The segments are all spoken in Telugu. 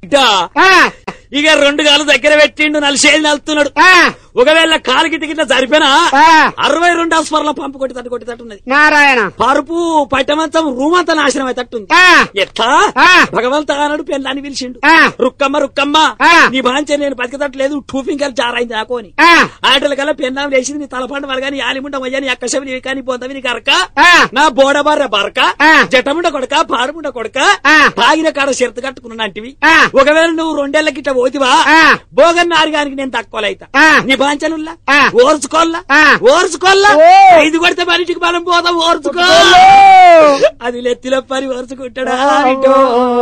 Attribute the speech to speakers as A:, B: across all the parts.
A: బిడ్డ
B: ఆ,
A: ఇక రెండు కాలు దగ్గర పెట్టిండు నలిసేది నలుతున్నాడు
B: ఆ,
A: ఒకవేళ కాలు గిట్ట గిట్ల జరిపినా
B: ఆ.
A: అరవై రెండు అస్పర్ల పంపు కొట్టి తట్టు కొట్టి తట్టున్నది
B: నారాయణ
A: పరుపు పట్టమంతం రూమ్ అంతా నాశనం అయి తట్టుంది
B: ఆ,
A: ఎట్లా
B: ఆ.
A: భగవంత అన్నాడు పెళ్ళాన్ని పిలిచిండు
B: ఆ.
A: రుక్కమ్మ రుక్కమ్మ
B: ఆ.
A: నీ భాంచ నేను బతికతట్లేదు టూ ఫింగర్ జారైంది నాకు అని
B: ఆ,
A: ఆటల కల్లా పెన్నాం లేచింది నీ తలపండు వరగాని యాలిముండ వయ్యా నీ అక్కశవి నీ కానీ పొందవి నీ కరక
B: ఆ.
A: నా బోడబార బరక
B: ఆ.
A: జటముండ కొడక పాడుముండ కొడక
B: ఆ.
A: తాగిన కాడ షరతు కట్టుకున్నాంటివి
B: ఆ.
A: ఒకవేళ నువ్వు రెండేళ్ల గిట్ట పోతివా
B: ఆ.
A: బోగన్ నారుగానికి నేను తక్కువలైతా
B: ఆ.
A: నీ బాంచనుల్లా
B: ఆ.
A: ఓర్చుకోల్లా
B: ఆ.
A: ఓర్చుకోల్లా
B: ఓ.
A: ఐదు కొడితే మనిషికి మనం పోతాం ఓర్చుకో అది నెత్తిలో పని ఓర్చుకుంటాడా బిడ్డో?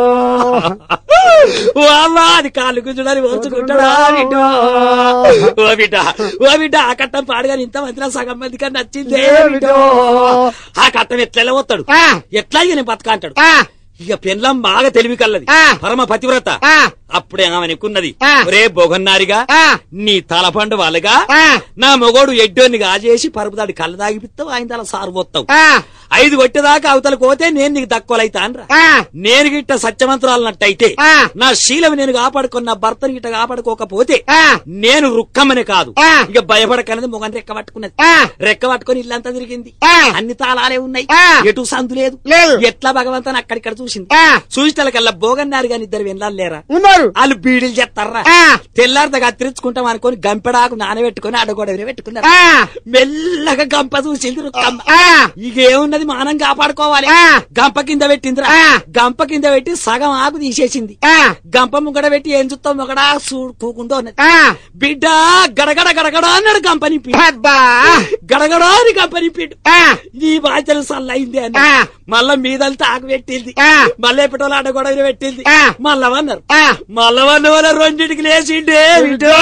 A: ఓ అమ్మ అది కాళ్ళు గుంజుడని ఓర్చుకుంటాడా బిడ్డో? ఓ బిడ్డ ఓ బిడ్డ ఆ కట్టం పాడగాని ఇంత మందిలో సగం మంది కన్నా నచ్చిందే బిడ్డో? ఆ కట్టం ఎట్లా వస్తాడు
B: ఆ.
A: ఎట్లా ఇక నేను బతక అంటాడు
B: ఆ,
A: ఇక పెన్లం బాగా తెలివి కల్లది
B: ఆ.
A: పరమ పతివ్రత
B: ఆ,
A: అప్పుడే ఆమె ఎక్కున్నది
B: ఆ.
A: రే బొగన్నారిగా
B: ఆ.
A: నీ తలపండు వాళ్ళగా
B: ఆ.
A: నా మొగోడు ఎడ్డోని కాజేసి పరుపుదాడి కళ్ళు తాగిపిస్తావు ఆయన తల సారు పోతావు
B: ఆ,
A: ఐదు కొట్టేదాకా అవతల పోతే నేను నీకు దక్కువలైతా అనరా
B: ఆ,
A: నేను గిట్ట సత్యమంత్రాలన్నట్టయితే
B: ఆ.
A: నా శీలం నేను కాపాడుకున్న భర్తని గిట్ట కాపాడుకోకపోతే
B: ఆ.
A: నేను రుక్కమని కాదు
B: ఆ.
A: ఇక భయపడకన్నది మొగన్ రెక్క పట్టుకున్నది
B: ఆ.
A: రెక్క పట్టుకొని ఇల్లంతా తిరిగింది
B: ఆ.
A: అన్ని తాళాలే ఉన్నాయి
B: ఆ.
A: ఎటు సందు లేదు
B: లేదు.
A: ఎట్లా భగవంతని అక్కడిక్కడ చూసింది
B: ఆ.
A: చూసిటలకల్లా బోగన్నారు గాని ఇద్దరు వినలాలు లేరా
B: ఉన్నారు
A: వాళ్ళు బీడీలు చెప్తారా
B: ఆ.
A: తెల్లారితో కత్తిరించుకుంటాం అనుకొని గంపెడాకు నానబెట్టుకుని అడగొడవరి పెట్టుకున్నారు
B: ఆ,
A: మెల్లగా గంప చూసింది రుక్కమ్మ
B: ఆ,
A: ఇక ఏమున్నది మానం కాపాడుకోవాలి
B: ఆ.
A: గంప కింద పెట్టిందిరా
B: ఆ.
A: గంప కింద పెట్టి సగం ఆకు తీసేసింది
B: ఆ,
A: గంప ముగ్గడ పెట్టి ఏం చూస్తాం ఒకడా చూడుకోకుండా ఉన్నది
B: ఆ,
A: బిడ్డ గడగడ గడగడ అన్నాడు గంప నింపి
B: అబ్బా
A: గడగడ అని గంప నింపిండు
B: ఆ,
A: నీ బాధ్యత సల్లయింది అని
B: ఆ.
A: మళ్ళా మీదంతా ఆకు పెట్టింది
B: ఆ.
A: మళ్ళీ ఎప్పటోళ్ళు అడ్డగొడవని పెట్టింది
B: ఆ.
A: మళ్ళవన్నారు
B: ఆ.
A: మళ్ళవన్న వాళ్ళ రెండింటికి లేచిండే బిడ్డ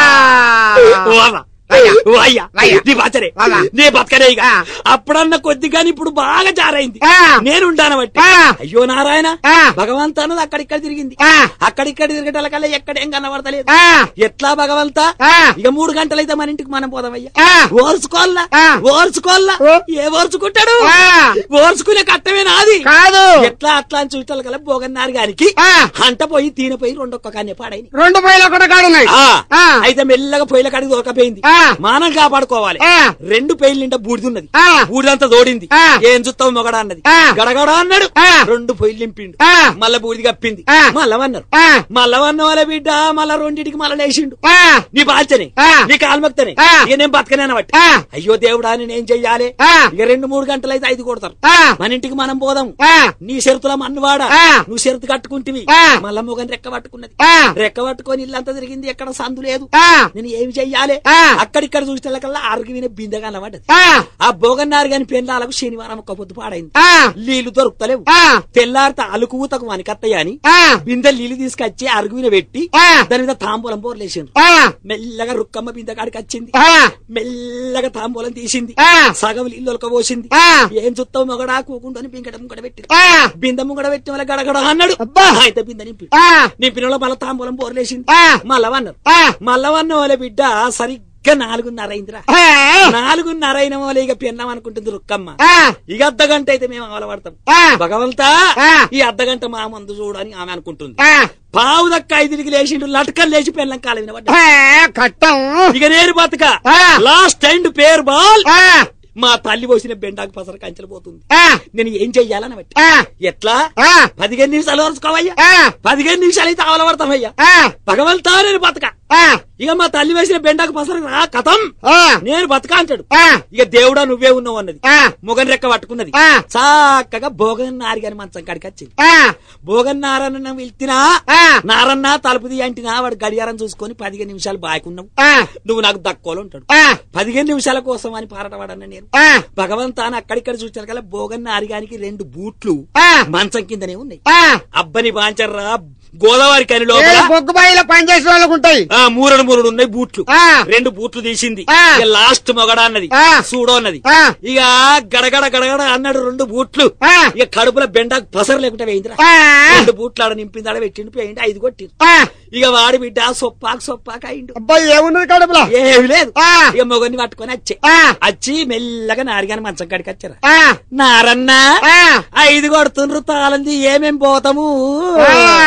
A: ఓవా.
B: వయ్యా.
A: వయ్యా.
B: వయ్యా.
A: నీ బతరే
B: వయ్యా.
A: నీ బతకనే ఇక
B: ఆ.
A: అప్పుడన్న కొద్దిగాని ఇప్పుడు బాగా జారైంది
B: ఆ.
A: నేనుంటాను బట్టి
B: ఆ.
A: అయ్యో నారాయణ
B: ఆ.
A: భగవంత అన్నది అక్కడిక్కడ తిరిగింది
B: ఆ.
A: అక్కడిక్కడ తిరగటలకల్లా ఎక్కడేం కనబడతలేదు
B: ఆ,
A: ఎట్లా భగవంత
B: ఆ.
A: ఇక మూడు గంటలైతే మన ఇంటికి మనం పోదామయ్యా
B: ఆ.
A: ఓర్చుకోల్లా
B: ఆ.
A: ఓర్చుకోల్లా
B: ఓ.
A: ఏ ఓర్చుకుంటాడు
B: ఆ.
A: ఓర్చుకునే కట్టమే నాది
B: కాదు
A: ఎట్లా అట్లా అని చూడటం కల బోగన్నారు గానికి
B: ఆ.
A: అంట పోయి తీన పోయి రెండొక్క కాన్నే పాడైన
B: రెండు పైలు ఒకటి కాడున్నాయి
A: ఆ
B: ఆ.
A: అయితే మెల్లగా పొయ్యిల కాడికి దొరకపోయింది
B: ఆ.
A: మానం కాపాడుకోవాలి
B: ఆ.
A: రెండు పెయిల్ నిండా బూడిదున్నది
B: ఆ.
A: బూడిదంతా దోడింది
B: ఆ.
A: ఏం చూస్తావు మొగడ అన్నది
B: ఆ.
A: గడగడ అన్నాడు
B: ఆ.
A: రెండు పొయ్యిలు నింపిండు
B: ఆ.
A: మళ్ళా బూడిది కప్పింది
B: ఆ.
A: మళ్ళవన్నారు
B: ఆ,
A: మళ్ళవన్న వాళ్ళ బిడ్డ మళ్ళా రెండింటికి మళ్ళా లేచిండు
B: ఆ,
A: నీ బాల్చని
B: ఆ.
A: నీ కాల్మక్తని
B: ఆ.
A: ఇక నేను బతకనే బట్టి
B: ఆ.
A: అయ్యో దేవుడా నేను చెయ్యాలి
B: ఆ.
A: ఇక రెండు మూడు గంటలు అయితే ఐదు కొడతారు
B: ఆ,
A: మన ఇంటికి మనం పోదాం
B: ఆ,
A: నీ షరతుల మన్నువాడా
B: ఆ.
A: నువ్వు షరతు కట్టుకుంటివి
B: ఆ.
A: మళ్ళా మొగని రెక్క పట్టుకున్నది
B: ఆ.
A: రెక్క పట్టుకొని ఇల్లంతా తిరిగింది ఎక్కడ సందు లేదు
B: ఆ,
A: నేను ఏమి చెయ్యాలి
B: ఆ.
A: అక్కడిక్కడ చూసేకల్లా అరుగు వినే బిందె కనబడ్డది
B: ఆ,
A: ఆ బోగన్నారు గాని పెళ్ళాలకు శనివారం ఒక్క పొద్దు పాడైంది
B: ఆ,
A: నీళ్లు దొరుకుతలేవు
B: ఆ,
A: తెల్లారిత అలుకు ఊతకు వనికత్తయ్య అని
B: ఆ,
A: బిందె నీళ్లు తీసుకొచ్చి అరుగు మీద పెట్టి
B: ఆ.
A: దాని మీద తాంబూలం బోర్లేసిండ్రు
B: ఆ,
A: మెల్లగా రుక్కమ్మ బిందె కాడికి వచ్చింది
B: ఆ,
A: మెల్లగా తాంబూలం తీసింది
B: ఆ.
A: సగం నీళ్ళు ఒలకపోసింది
B: ఆ.
A: ఏం చుత్తావు మొగడా కూకుంటని పింకట ముంగడ పెట్టి
B: ఆ,
A: బిందె ముంగడ పెట్టి వాళ్ళ గడగడ అన్నాడు
B: అబ్బా.
A: అయితే బిందె నింపి
B: ఆ,
A: నింపిన వాళ్ళ మళ్ళా తాంబూలం బోర్లేసింది
B: ఆ.
A: మల్లవన్నారు
B: ఆ,
A: మల్లవన్న వాళ్ళ బిడ్డ సరిగ్గా నాలుగున్నర అయిందిరా
B: ఆ,
A: నాలుగున్నర అయిన వాళ్ళ ఇక పెన్నాం అనుకుంటుంది రుక్కమ్మ
B: ఆ,
A: ఇక అర్ధ గంట అయితే మేము అవలపడతాం
B: ఆ,
A: భగవంతా
B: ఆ.
A: ఈ అర్ధ గంట మా మందు చూడని ఆమె అనుకుంటుంది
B: ఆ,
A: పావు దక్క ఐదుకి లేచిండు లటకలు లేచి పెళ్ళం కాలం వినబడ్డా
B: ఆ, కట్టం
A: ఇక నేను బతక
B: ఆ.
A: లాస్ట్ టైండ్ పేరు బాల్
B: ఆ,
A: మా తల్లి పోసిన బెండాకు పసర కంచెలు పోతుంది
B: ఆ,
A: నేను ఏం చెయ్యాలని బట్టి
B: ఆ,
A: ఎట్లా
B: ఆ,
A: పదిహేను నిమిషాలు వరుసుకోవయ్యా
B: ఆ,
A: పదిహేను నిమిషాలు అయితే అవలపడతామయ్యా
B: ఆ,
A: భగవంతా నేను బతక
B: ఆ,
A: ఇక మా తల్లి వేసిన బెండాకు పసర రా కథం
B: ఆ,
A: నేను బతక అంటాడు
B: ఆ,
A: ఇక దేవుడా నువ్వే ఉన్నావు అన్నది
B: ఆ,
A: మొగన్ రెక్క పట్టుకున్నది
B: ఆ.
A: చక్కగా భోగన్ నారి గారి మంచం కాడికి వచ్చింది
B: ఆ,
A: భోగన్ నారన్న వెళ్తినా
B: ఆ,
A: నారన్న తలుపు తీయంటినా వాడు గడియారం చూసుకొని పదిహేను నిమిషాలు బాగున్నావు
B: ఆ,
A: నువ్వు నాకు దక్కోలు ఉంటాడు
B: ఆ,
A: పదిహేను నిమిషాల కోసం అని పారటవాడన్న నేను
B: ఆ,
A: భగవంతాను అక్కడిక్కడ చూచాను కదా భోగన్ నారిగానికి రెండు బూట్లు
B: ఆ,
A: మంచం కిందనే ఉన్నాయి
B: ఆ,
A: అబ్బని బాంచర్రా గోదావరి కని లోపల
B: ఏ బొగ్గు బాయిలో పనిచేసే వాళ్ళకు ఉంటాయి
A: ఆ మూరడు మూరడు ఉన్నాయి బూట్లు
B: ఆ,
A: రెండు బూట్లు తీసింది
B: ఆ.
A: ఇక లాస్ట్ మొగడ అన్నది
B: ఆ.
A: సూడో అన్నది
B: ఆ,
A: ఇక గడగడ గడగడ అన్నాడు రెండు బూట్లు
B: ఆ,
A: ఇక కడుపులో బెండ పసరు లేకుండా వేయిందిరా
B: ఆ,
A: రెండు బూట్లు ఆడ నింపింది ఆడ పెట్టిండు పోయింది ఐదు కొట్టిండు
B: ఆ,
A: ఇక వాడి బిడ్డ సొప్పాకు సొప్పాక అయిండు
B: అబ్బాయి ఏమున్నది కడుపులో
A: ఏమి లేదు
B: ఆ,
A: ఇక మొగన్ని పట్టుకొని వచ్చే
B: ఆ,
A: వచ్చి మెల్లగా నారిగాని మంచం కాడికి వచ్చారా
B: ఆ,
A: నారన్నా
B: ఆ,
A: ఐదు కొడుతుండ్రు తాళంది ఏమేం పోతాము
B: ఆ,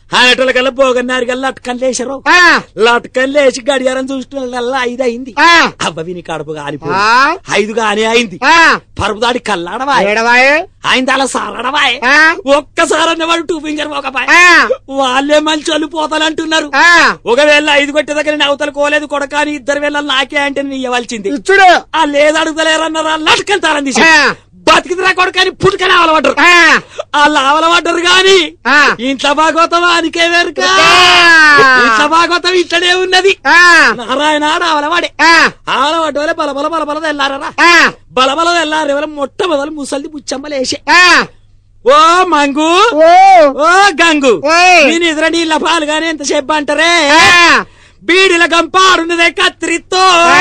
A: ఆనటల కల్లా పోగన్నారు కల్లా లట్కన్ లేచారు
B: ఆ,
A: లట్కన్ లేచి గడియారం చూసిన ఐదు అయింది
B: ఆ,
A: అవ్వ విని కడుపు కాలిపో
B: ఆ,
A: ఐదు గానే అయింది
B: ఆ,
A: పరుపు దాడి కల్లాడవాయ్
B: ఏడవాయే
A: ఆయన అలా సారడవాయ్
B: ఆ,
A: ఒక్కసారి అన్నవాడు టూ ఫింగర్ ఒకపాయ్
B: ఆ,
A: వాళ్ళే మంచి వాళ్ళు పోతాలంటున్నారు
B: ఆ,
A: ఒకవేళ ఐదు కొట్టే దగ్గర నేను అవతల కోలేదు కొడక అని ఇద్దరు వేళ నాకే అంటే నేను ఇవ్వాల్సింది
B: ఇచ్చుడు
A: ఆ లేదు అడుగుతలేరన్నారా లట్కెళ్తారని తీసి
B: ఆ,
A: బతికిదిరా కొడుకు అని పుట్టుకనే అవలబడ్డరు
B: ఆ,
A: వాళ్ళు అవలబడ్డరు గాని
B: ఆ,
A: ఇంట్లో భాగవతం అనికే వేరుక
B: ఆ,
A: ఇంట్లో భాగవతం ఇట్లనే ఉన్నది
B: ఆ,
A: నారాయణ అవలవాడే
B: ఆ,
A: ఆలవడ్డ వల్ల బల బల బల బల తెల్లారరా
B: ఆ,
A: బల బల తెల్లారు ఎవరు మొట్టమొదలు ముసలిది బుచ్చమ్మలేసే
B: ఆ,
A: ఓ మంగు
B: ఓ,
A: ఓ గంగు
B: ఓయ్.
A: నేను ఎదుర నీళ్ళ పాలు గాని ఎంతసేపు అంటారే
B: ఆ,
A: బీడిల గంప ఆడున్నదే కత్తిరితో
B: ఆ,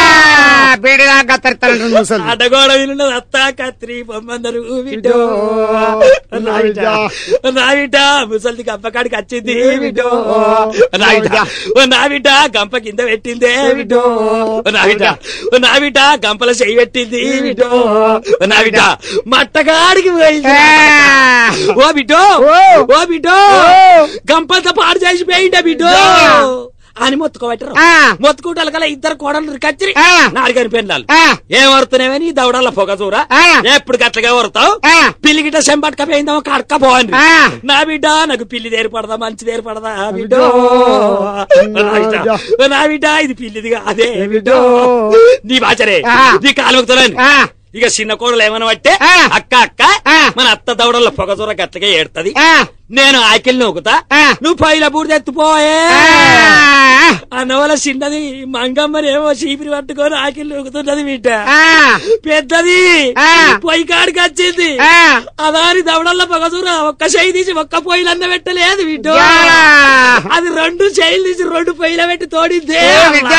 B: బీడిలా కత్తరిస్తానంటు ముసలి
A: అడ్డగోడ వినున్నది అత్త కత్రి బొమ్మందరు విటో
B: నా బిడ్డ.
A: నా బిడ్డ ముసలిది గంప కాడికి వచ్చింది విటో నా బిడ్డ ఓ నా బిడ్డ గంప కింద పెట్టిందే విటో ఓ నా బిడ్డ ఓ నా బిడ్డ గంపల చెయ్యి పెట్టింది విటో ఓ నా బిడ్డ మట్టగాడికి పోయింది
B: ఆ,
A: ఓ బిడ్డో
B: ఓ.
A: ఓ బిడ్డో
B: ఓ.
A: గంపలతో పాడు చేసి పోయిండే బిడ్డో
B: యా.
A: అని మొత్తుకోబెట్టరు
B: ఆ.
A: మొత్తుకుంటారు కదా ఇద్దరు కోడలు కచ్చిరి
B: ఆ.
A: నాడిగని పెళ్ళాలి
B: ఆ,
A: ఏం వరుతున్నావని దౌడాల పొగ చూరా
B: ఆ.
A: ఎప్పుడు గట్లగా వరుతావు
B: ఆ.
A: పిల్లిగిట చెంపట్క పోయిందామో కడక పోండి
B: ఆ.
A: నా బిడ్డ నాకు పిల్లి దేరి పడదా మంచి దేరి పడదా బిడ్డో
B: బిడ్డో.
A: నా బిడ్డ. నా బిడ్డ ఇది పిల్లిది కాదే
B: బిడ్డో.
A: నీ బాచరే
B: ఆ.
A: నీ కాలుగుతున్నాను
B: ఆ,
A: ఇక చిన్న కోడలు ఏమన్నా పట్టే
B: ఆ.
A: అక్క అక్క
B: ఆ.
A: మన అత్త దౌడల్లో పొగ చూర గట్లగా ఏడుతుంది
B: ఆ,
A: నేను ఆకిల్ నూకుతా
B: ఆ.
A: నువ్వు పైల బూడిద ఎత్తుపోయే
B: ఆ,
A: అన్నవల్ల చిన్నది మంగమ్మని ఏమో చీపిరి పట్టుకొని ఆకిల్ నూకుతున్నది బిడ్డ
B: ఆ,
A: పెద్దది
B: ఆ.
A: పొయ్యి కాడికి వచ్చింది
B: ఆ,
A: అదాని దవడల్లో పొగసూర ఒక్క చెయ్యి తీసి ఒక్క పొయ్యిలు అన్న పెట్టలేదు బిడ్డ
B: యా.
A: అది రెండు చెయ్యిలు తీసి రెండు పొయ్యిల పెట్టి తోడిందే
B: ఏ బిడ్డ.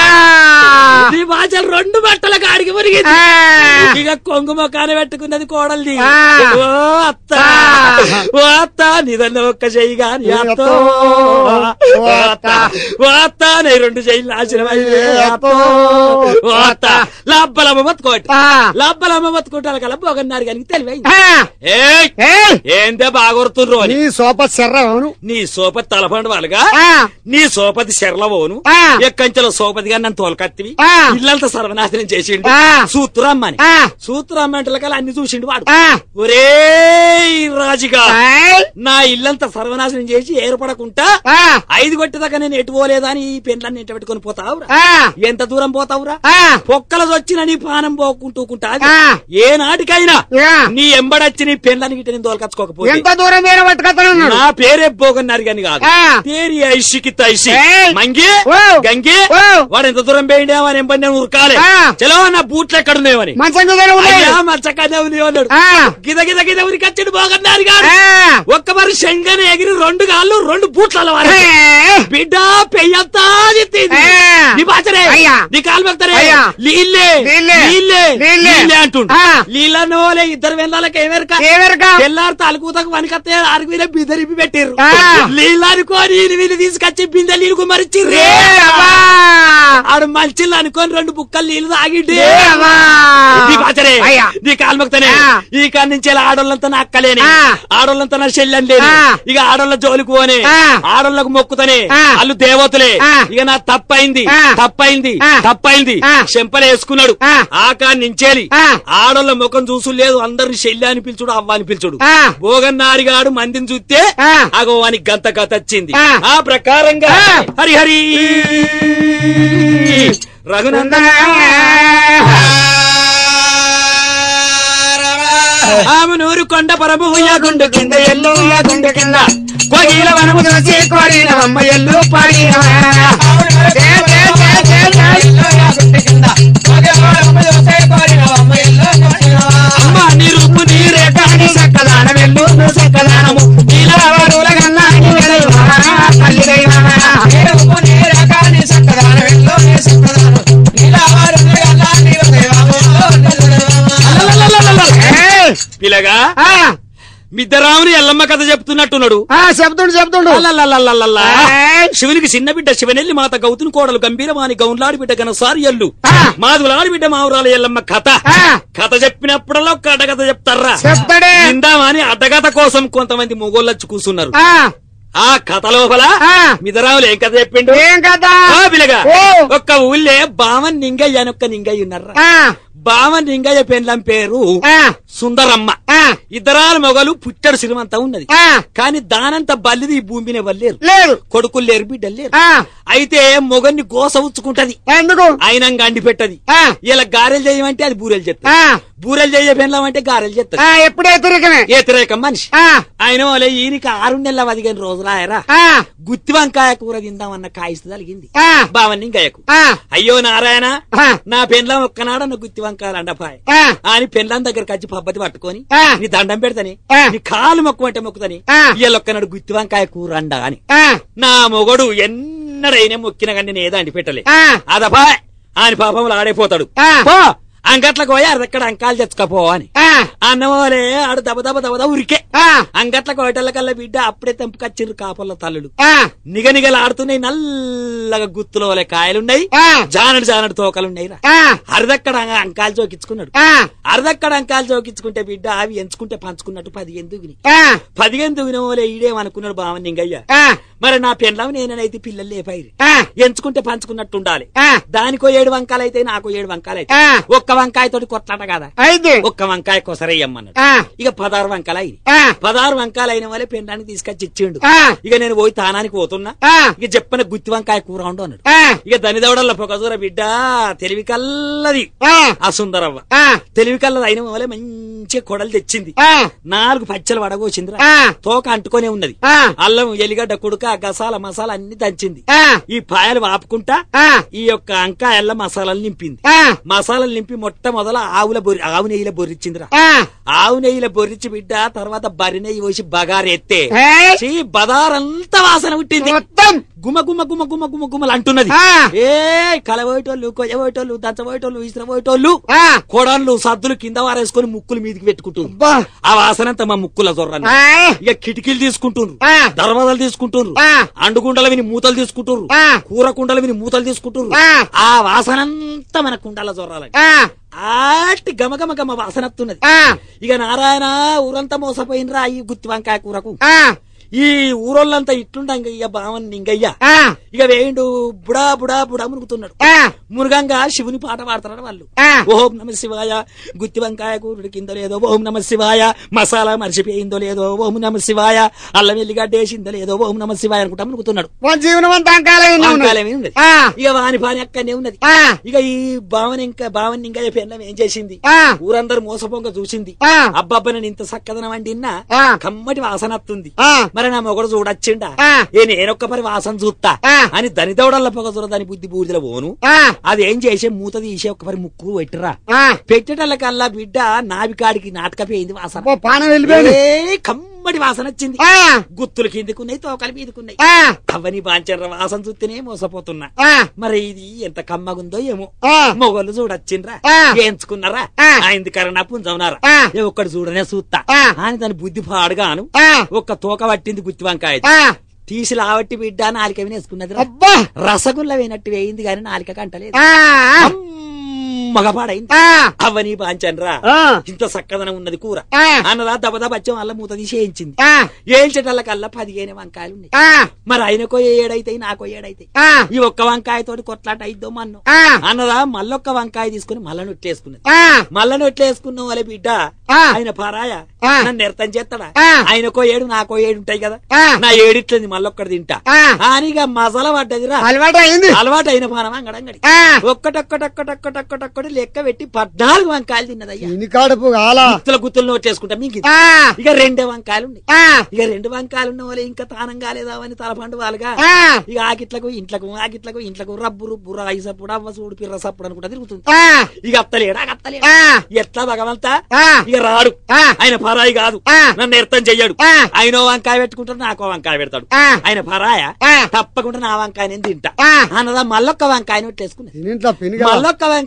A: నీ బాచలు రెండు బట్టల కాడికి మురిగింది
B: ఆ,
A: ఇక కొంగు మొక్కాన పెట్టుకున్నది కోడల్ది
B: ఆ.
A: ఓ అత్త
B: ఆ.
A: ఓ అత్త నీదన్న ఒక్క చెయ్యి గాని
B: ఏ
A: అత్తో
B: అత్తో.
A: ఓ అత్త ఓ అత్త నీ రెండు చెయ్యి నాశనం అయ్యే
B: ఏ
A: అత్తో ఓ అత్త లబ్బలమ్మ బతుకోటి
B: ఆ,
A: లబ్బలమ్మ బతుకుంటారు కదా పోగన్నారు కానీ తెలివైంది
B: ఆ,
A: ఏయ్
B: ఏయ్,
A: ఏందే బాగొరుతుండ్రు అని
B: నీ సోప శర్ర అవును
A: నీ సోపతి తలపండు వాళ్ళగా
B: ఆ,
A: నీ సోపతి శర్లవోను
B: ఆ.
A: ఎక్కంచెలో సోపతి గాని నన్ను తోలకత్తివి
B: ఆ.
A: ఇల్లంతా సర్వనాశనం చేసిండు
B: ఆ.
A: సూత్రమ్మని
B: ఆ.
A: సూత్రమ్మంటలకల్లా అన్ని చూసిండు వాడు
B: ఆ,
A: ఒరే రాజుగా
B: ఏయ్,
A: నా ఇల్లంతా సర్వనాశనం చేసి ఏర్పడకుండా
B: ఆ,
A: ఐదు కొట్టేదాకా నేను ఎటు పోలేదా అని ఈ పెన్లన్నీ ఎట్ట పెట్టుకొని పోతావురా
B: ఆ,
A: ఎంత దూరం పోతావురా
B: ఆ,
A: పొక్కల వచ్చిన నీ పానం పోకుంటూకుంటా
B: ఆ.
A: ఏ నాటికైనా
B: యా.
A: నీ ఎంబడచ్చి నీ పెన్లని గిట్ట నేను తోలకచ్చుకోకపోతే
B: ఎంత దూరం మీద పట్టుకొస్తున్నాడు
A: నా పేరే పోగన్నారు కానీ కాదు
B: ఆ.
A: తేరి ఐషికి తైషి
B: ఏయ్.
A: మంగి
B: ఓ.
A: గంగి
B: ఓ.
A: వాడు ఎంత దూరం పోయిండేమో అని ఎంపడి నేను ఉరకాలి
B: ఆ.
A: చలో నా బూట్లు ఎక్కడున్నాయని
B: మంచం దగ్గర ఉన్నాయి
A: అయ్యా మచ్చకనే ఉంది అన్నాడు
B: ఆ,
A: గిద గిద గిద ఉరికచ్చడు పోగన్నారు కాదు
B: ఆ,
A: ఒక్క మరి శంగన ఎగిరి రెండు కాళ్ళు రెండు బూట్ల వారు
B: ఏయ్,
A: బిడ్డ పెయ్యంతా చెప్పింది
B: ఆ.
A: నీ బాచరే
B: అయ్యా.
A: నీ కాలు పెడతారే
B: అయ్యా.
A: నీళ్ళే
B: నీళ్ళే.
A: నీళ్ళే
B: నీళ్ళే.
A: నీళ్ళే అంటుండు
B: ఆ.
A: నీళ్ళన్న వాళ్ళే ఇద్దరు వెళ్ళాలకి ఏమెరక
B: ఏమెరక?
A: తెల్లారు తలుకుతకు వనికత్తే ఆరుగు మీద బిద్దరిపి పెట్టిర్రు
B: ఆ.
A: నీళ్ళు అనుకోని ఈయన వీళ్ళు తీసుకొచ్చి బిందె నీళ్ళు కుమరిచ్చిర్రు
B: ఏ అవ్వా,
A: ఆడు మంచిళ్ళు అనుకోని రెండు బుక్కలు నీళ్లు తాగిండి
B: ఏ అవ్వా.
A: నీ బాచరే
B: అయ్యా.
A: నీ కాలు మొక్తనే
B: ఆ.
A: ఈ కాడి నుంచి ఇలా ఆడోళ్ళంతా నా అక్కలేని
B: ఆ.
A: ఆడోళ్ళంతా నా చెల్లెని లేని
B: ఆ.
A: ఇక ఆడోళ్ళ జోలికి పోనే
B: ఆ.
A: ఆడోళ్ళకు మొక్కుతనే
B: ఆ.
A: వాళ్ళు దేవతలే
B: ఆ.
A: ఇక నా తప్పైంది
B: ఆ.
A: తప్పైంది
B: ఆ.
A: తప్పైంది
B: ఆ.
A: చెంపలు వేసుకున్నాడు
B: ఆ.
A: ఆకాని నుంచేలి
B: ఆ.
A: ఆడోళ్ళ ముఖం చూసు లేదు అందరిని చెల్లి అని పిలుచుడు అవ్వ అని పిలుచుడు
B: ఆ.
A: భోగన్నారిగాడు మందిని చూస్తే
B: ఆ.
A: అగో వానికి గంత గత వచ్చింది
B: ఆ.
A: ఆ ప్రకారంగా
B: ఆ.
A: హరి హరి రఘునందన ఆమెనూరు కొండ పరము గుండు కింద ఎల్లు గుండు కింద కోగిల వనము చూసి కోడిన అమ్మ ఎల్లు పాడిన
B: ఏ, ఏ, ఏ, ఏ, ఏ.
A: అమ్మ నీ రూపు నీరే కాని సక్కదాన వెల్లు నువ్వు సక్కదానము నీలా వరుల కన్నా నీ వెలయువా, తల్లి దైవమా. అలలలలలల.
B: ఏయ్,
A: పిల్లగా
B: ఆ,
A: మిద్దరాముని ఎల్లమ్మ కథ చెప్తున్నట్టున్నాడు
B: ఆ, చెప్తుండు చెప్తుండు
A: అలలలలలల.
B: ఏయ్.
A: శివునికి చిన్న బిడ్డ శివనెల్లి మాత గౌతుని కోడలు గంభీరమాని గౌన్లాడి బిడ్డ గనసారి ఎల్లు
B: ఆ.
A: మాధులాడి బిడ్డ మావురాల ఎల్లమ్మ కథ
B: ఆ.
A: కథ చెప్పినప్పుడల్లా ఒక అడ్డకథ చెప్తారా
B: చెప్తాడే
A: విందామని అడ్డకథ కోసం కొంతమంది మొగోళ్ళొచ్చి కూర్చున్నారు
B: ఆ,
A: ఆ కథ లోపల
B: ఆ.
A: మిదరాములు ఏం కథ చెప్పిండు
B: ఏం కదా
A: ఆ పిల్లగా
B: ఓ.
A: ఒక్క ఊళ్ళే బామన్ నింగయ్య అని ఒక్క నింగయ్య ఉన్నారా
B: ఆ,
A: బామన్ నింగయ్య పెండ్లం పేరు
B: ఆ,
A: సుందరమ్మ
B: ఆ,
A: ఇద్దరాల మొగలు పుట్టడు సిరిమంతా ఉన్నది
B: ఆ,
A: కానీ దానంత బల్లిది ఈ భూమి మీద వల్లేరు
B: లేదు
A: కొడుకులు లేరు బిడ్డలు లేరు
B: ఆ,
A: అయితే మొగన్ని గోస ఉంచుకుంటది
B: ఎందుకు
A: ఆయనంగా అండి పెట్టది
B: ఆ,
A: ఇలా గారెలు చేయమంటే అది బూరెలు చెప్తాది
B: ఆ,
A: బూరెలు చేయ పెండ్లం అంటే గారెలు చెప్తాది
B: ఆ, ఎప్పుడు ఎదురుకమే
A: ఏతిరేక మనిషి
B: ఆ,
A: ఆయన వాళ్ళ ఈయనకి ఆరు నెలల పదిహేను రోజులు ఆయరా
B: ఆ,
A: గుత్తి వంకాయ కూర తిందామన్న కాయిస్తు తలిగింది
B: ఆ,
A: బావని ఇంకాయకు
B: ఆ,
A: అయ్యో నారాయణ
B: ఆ,
A: నా పెండ్లం ఒక్కనాడన్న గుత్తి వంకాయలు అండపాయ
B: ఆ,
A: అని పెండ్లం దగ్గరకు వచ్చి పబ్బతి పట్టుకొని
B: ఆ.
A: నీ దండం పెడతని
B: ఆ.
A: నీ కాలు మొక్కుమంటే మొక్కుతని
B: ఆ.
A: ఇయ్యలొక్కనాడు గుత్తి వంకాయ కూర అండ అని
B: ఆ,
A: నా మొగడు ఎన్నడైనా మొక్కిన కానీ నేను ఏదండి పెట్టలే
B: ఆ,
A: అదపా ఆయన పాపములు ఆడైపోతాడు
B: ఆ.
A: పో అంగట్లకు పోయి అక్కడ అంకాలు తెచ్చుకపో అని
B: ఆ,
A: అన్నమోలే ఆడు దబ దబ దబ దబ ఉరికే
B: ఆ,
A: అంగట్ల కోటల కల్లా బిడ్డ అప్పుడే తెంపుకొచ్చిర్రు కాపల్ల తల్లులు
B: ఆ,
A: నిగనిగలాడుతున్నాయి నల్లగా గుత్తులో వాళ్ళ కాయలున్నాయి
B: ఆ,
A: జానడు జానడు తోకలున్నాయి రా
B: ఆ,
A: అరదక్కడ అంకాలు చోకించుకున్నాడు
B: ఆ,
A: అరదక్కడ అంకాలు చోకించుకుంటే బిడ్డ అవి ఎంచుకుంటే పంచుకున్నట్టు పదిహేను దుగిని
B: ఆ,
A: పదిహేను దుగిన వాళ్ళే ఈడేమనుకున్నాడు బావని నింగయ్య
B: ఆ,
A: మరి నా పెండ్లం నేనైతే పిల్లలు లేపాయి
B: ఆ,
A: ఎంచుకుంటే పంచుకున్నట్టు ఉండాలి
B: ఆ,
A: దానికో ఏడు వంకాలు అయితే నాకు ఏడు వంకాలు అయితే
B: ఆ,
A: ఒక్క వంకాయ తోటి కొట్లాట కదా
B: అయితే
A: ఒక్క వంకాయ కొసరయ్యమ్మన్నాడు
B: ఆ,
A: ఇక పదహారు వంకాలు అయింది
B: ఆ,
A: పదహారు వంకాయలు అయిన వాళ్ళే పెండానికి తీసుకొచ్చి ఇచ్చిండు
B: ఆ,
A: ఇక నేను పోయి తానానికి పోతున్నా
B: ఆ,
A: ఇక చెప్పిన గుత్తి వంకాయ కూర ఉండు అన్నాడు
B: ఆ,
A: ఇక దనిదవడల్ల పొగదూర బిడ్డ తెలివి కల్లది
B: ఆ,
A: ఆ సుందరవ్వ
B: ఆ,
A: తెలివి కల్లది అయిన వాళ్ళే మంచిగా కొడలు తెచ్చింది
B: ఆ,
A: నాలుగు పచ్చలు వడగోసిందిరా
B: ఆ,
A: తోక అంటుకొనే ఉన్నది
B: ఆ,
A: అల్లం ఎలిగడ్డ కుడుక గసాల మసాలా అన్ని దంచింది
B: ఆ,
A: ఈ పాయలు వాపుకుంటా
B: ఆ,
A: ఈ యొక్క అంకాయల్ల మసాలాలు నింపింది
B: ఆ,
A: మసాలాలు నింపి మొట్టమొదల ఆవుల బొరి ఆవు నెయ్యిల బొరిచ్చిందిరా
B: ఆ,
A: ఆవు నెయ్యిల బొరిచి బిడ్డ తర్వాత బరి నెయ్యి పోసి బగారెత్తే
B: ఏయ్,
A: చీ బదారంతా వాసన పుట్టింది
B: మొత్తం
A: గుమ గుమ గుమ గుమ గుమ గుమలు అంటున్నది
B: ఆ,
A: ఏ కలబోయేటోళ్ళు కొయ్యబోయేటోళ్ళు దంచబోయేటోళ్ళు విసిరబోయేటోళ్ళు
B: ఆ,
A: కోడన్లు సద్దులు కింద వారేసుకొని ముక్కులు మీదికి పెట్టుకుంటున్నారు
B: అబ్బా,
A: ఆ వాసనంతా మా ముక్కుల జొర్రని
B: ఆ,
A: ఇక కిటికీలు తీసుకుంటున్నారు
B: ఆ,
A: దర్వాజాలు తీసుకుంటున్నారు
B: ఆ,
A: అండుకుండలు విని మూతలు తీసుకుంటున్నారు
B: ఆ,
A: కూర కుండలు విని మూతలు తీసుకుంటున్నారు
B: ఆ,
A: ఆ వాసనంతా మన కుండల జొర్రాలని
B: ఆ,
A: ఆటి గమగమ గమ వాసన వస్తున్నది
B: ఆ,
A: ఇక నారాయణ ఊరంతా మోసపోయినరా ఈ గుత్తి వంకాయ కూరకు
B: ఆ,
A: ఈ ఊరోళ్ళంతా ఇట్లుండంగ ఇక బావన్ నింగయ్య
B: ఆ,
A: ఇక వేయండు బుడా బుడా బుడా మునుగుతున్నాడు
B: ఆ,
A: మురుగంగా శివుని పాట పాడుతున్నాడు వాళ్ళు
B: ఆ,
A: ఓం నమ శివాయ గుత్తి వంకాయ కూరుడి కింద లేదో ఓం నమ శివాయ మసాలా మర్చిపోయిందో లేదో ఓం నమ శివాయ అల్లం ఎల్లిగడ్డ వేసిందో లేదో ఓం నమ శివాయ అనుకుంటా మునుగుతున్నాడు
B: మన జీవనం అంతా అంకాలే ఉన్నావు నువ్వు.
A: వంకాయలేమీ ఉన్నది
B: ఆ,
A: ఇక వాని పాని అక్కడనే ఉన్నది
B: ఆ,
A: ఇక ఈ భావన ఇంకా భావన ఇంకా పెళ్ళం ఏం చేసింది
B: ఆ,
A: ఊరందరూ మోసపోంగ చూసింది
B: ఆ,
A: అబ్బాబ్బ నేను ఇంత చక్కదనం వండిన్నా
B: ఆ,
A: కమ్మటి వాసన వస్తుంది
B: ఆ,
A: మరి నా మొగడు చూడొచ్చిండా
B: ఆ.
A: ఏ నేనొక్క పరి వాసన చూస్తా
B: ఆ.
A: అని దనిదవడల్ల పొగ చూడ దాని బుద్ధి బూడిదల పోను
B: ఆ,
A: అది ఏం చేసే మూత తీసే ఒక్క పరి ముక్కు పెట్టిరా
B: ఆ,
A: పెట్టేటల్ల కల్లా బిడ్డ నావికాడికి నాటకపోయింది వాసన
B: అబ్బో, పానం వెళ్ళిపోయింది
A: ఏ కమ్మటి వాసన వచ్చింది
B: ఆ,
A: గుత్తులు కిందికున్నాయి తోకలు మీదకున్నాయి
B: ఆ,
A: అవని బాంచర్ర వాసన చూస్తేనే మోసపోతున్నా
B: ఆ,
A: మరి ఇది ఎంత కమ్మగుందో ఏమో
B: ఆ,
A: మొగోళ్ళు చూడొచ్చిండ్రా
B: ఆ.
A: ఏంచుకున్నారా
B: ఆ.
A: ఆయనది కరణ పుంజవునారా
B: ఆ.
A: ఏ ఒక్కడు చూడనే చూస్తా
B: ఆ.
A: అని దాని బుద్ధి పాడుగాను
B: ఆ,
A: ఒక్క తోక పట్టింది గుత్తి వంకాయ
B: ఆ,
A: తీసి లావట్టి బిడ్డ నాలిక వినేసుకున్నది
B: అబ్బా,
A: రసగుల్ల వేనట్టు వేయింది గాని నాలిక కంటలేదు
B: ఆ, ఆ,
A: మగపాడైంది
B: ఆ,
A: అవని బాంచన్రా
B: ఆ,
A: ఇంత చక్కదనం ఉన్నది కూర
B: ఆ,
A: అన్నదా దబదా బచ్చం అల్ల మూత తీసి వేయించింది
B: ఆ,
A: ఏల్చేటల్లకల్లా పదిహేను వంకాయలు ఉన్నాయి
B: ఆ,
A: మరి ఆయనకో ఏడైతాయి నాకో ఏడైతాయి
B: ఆ,
A: ఈ ఒక్క వంకాయ తోటి కొట్లాట అయిద్దో మన్ను
B: ఆ,
A: అన్నదా మళ్ళొక్క వంకాయ తీసుకుని మళ్ళా నొట్లేసుకున్నది
B: ఆ,
A: మళ్ళా నొట్లేసుకున్న వాళ్ళ బిడ్డ
B: ఆ.
A: ఆయన పరాయ
B: ఆ.
A: నన్ను నిర్తం చేస్తాడా
B: ఆ.
A: ఆయనకో ఏడు నాకో ఏడు ఉంటాయి కదా
B: ఆ.
A: నా ఏడిట్లది మళ్ళొక్కటి తింటా
B: ఆ.
A: ఆనిగా మసాలా పడ్డదిరా
B: అలవాటు అయింది
A: అలవాటు అయిన పానం అంగడంగడి
B: ఆ,
A: ఒక్కటొక్కటొక్కటొక్కటొక్కటొక్కటి లెక్క పెట్టి పద్నాలుగు వంకాయలు తిన్నదయ్యా
B: ఇన్ని కాడుపు కాలా
A: గుత్తుల గుత్తులు నోటేసుకుంటా మీకు
B: ఆ,
A: ఇక రెండే వంకాయలు ఉన్నాయి
B: ఆ,
A: ఇక రెండు వంకాయలు ఉన్న వాళ్ళు ఇంకా తానం కాలేదా అని తలపండు వాళ్ళగా
B: ఆ,
A: ఇక ఆకిట్లకు ఇంట్లకు ఆకిట్లకు ఇంట్లకు రబ్బు రుబ్బు రాయి సప్పుడు అవ్వ చూడు పిర్ర సప్పుడు అనుకుంటా తిరుగుతుంది
B: ఆ,
A: ఇక అత్తలేడా అత్తలేడా
B: ఆ,
A: ఎట్లా భగవంతా
B: ఆ,
A: ఇక రాడు
B: ఆ,
A: ఆయన పరాయి కాదు
B: ఆ.
A: నన్ను ఎర్తం చెయ్యడు
B: ఆ.
A: ఆయన ఓ వంకాయ పెట్టుకుంటాడు నాకో వంకాయ పెడతాడు
B: ఆ.
A: ఆయన పరాయ
B: ఆ.
A: తప్పకుండా నా వంకాయ నేను తింటా
B: ఆ.
A: అన్నదా మళ్ళొక్క వంకాయ నొట్టేసుకున్నది
B: దీనింట్లో పెనుగా
A: మళ్ళొక్క వంకాయ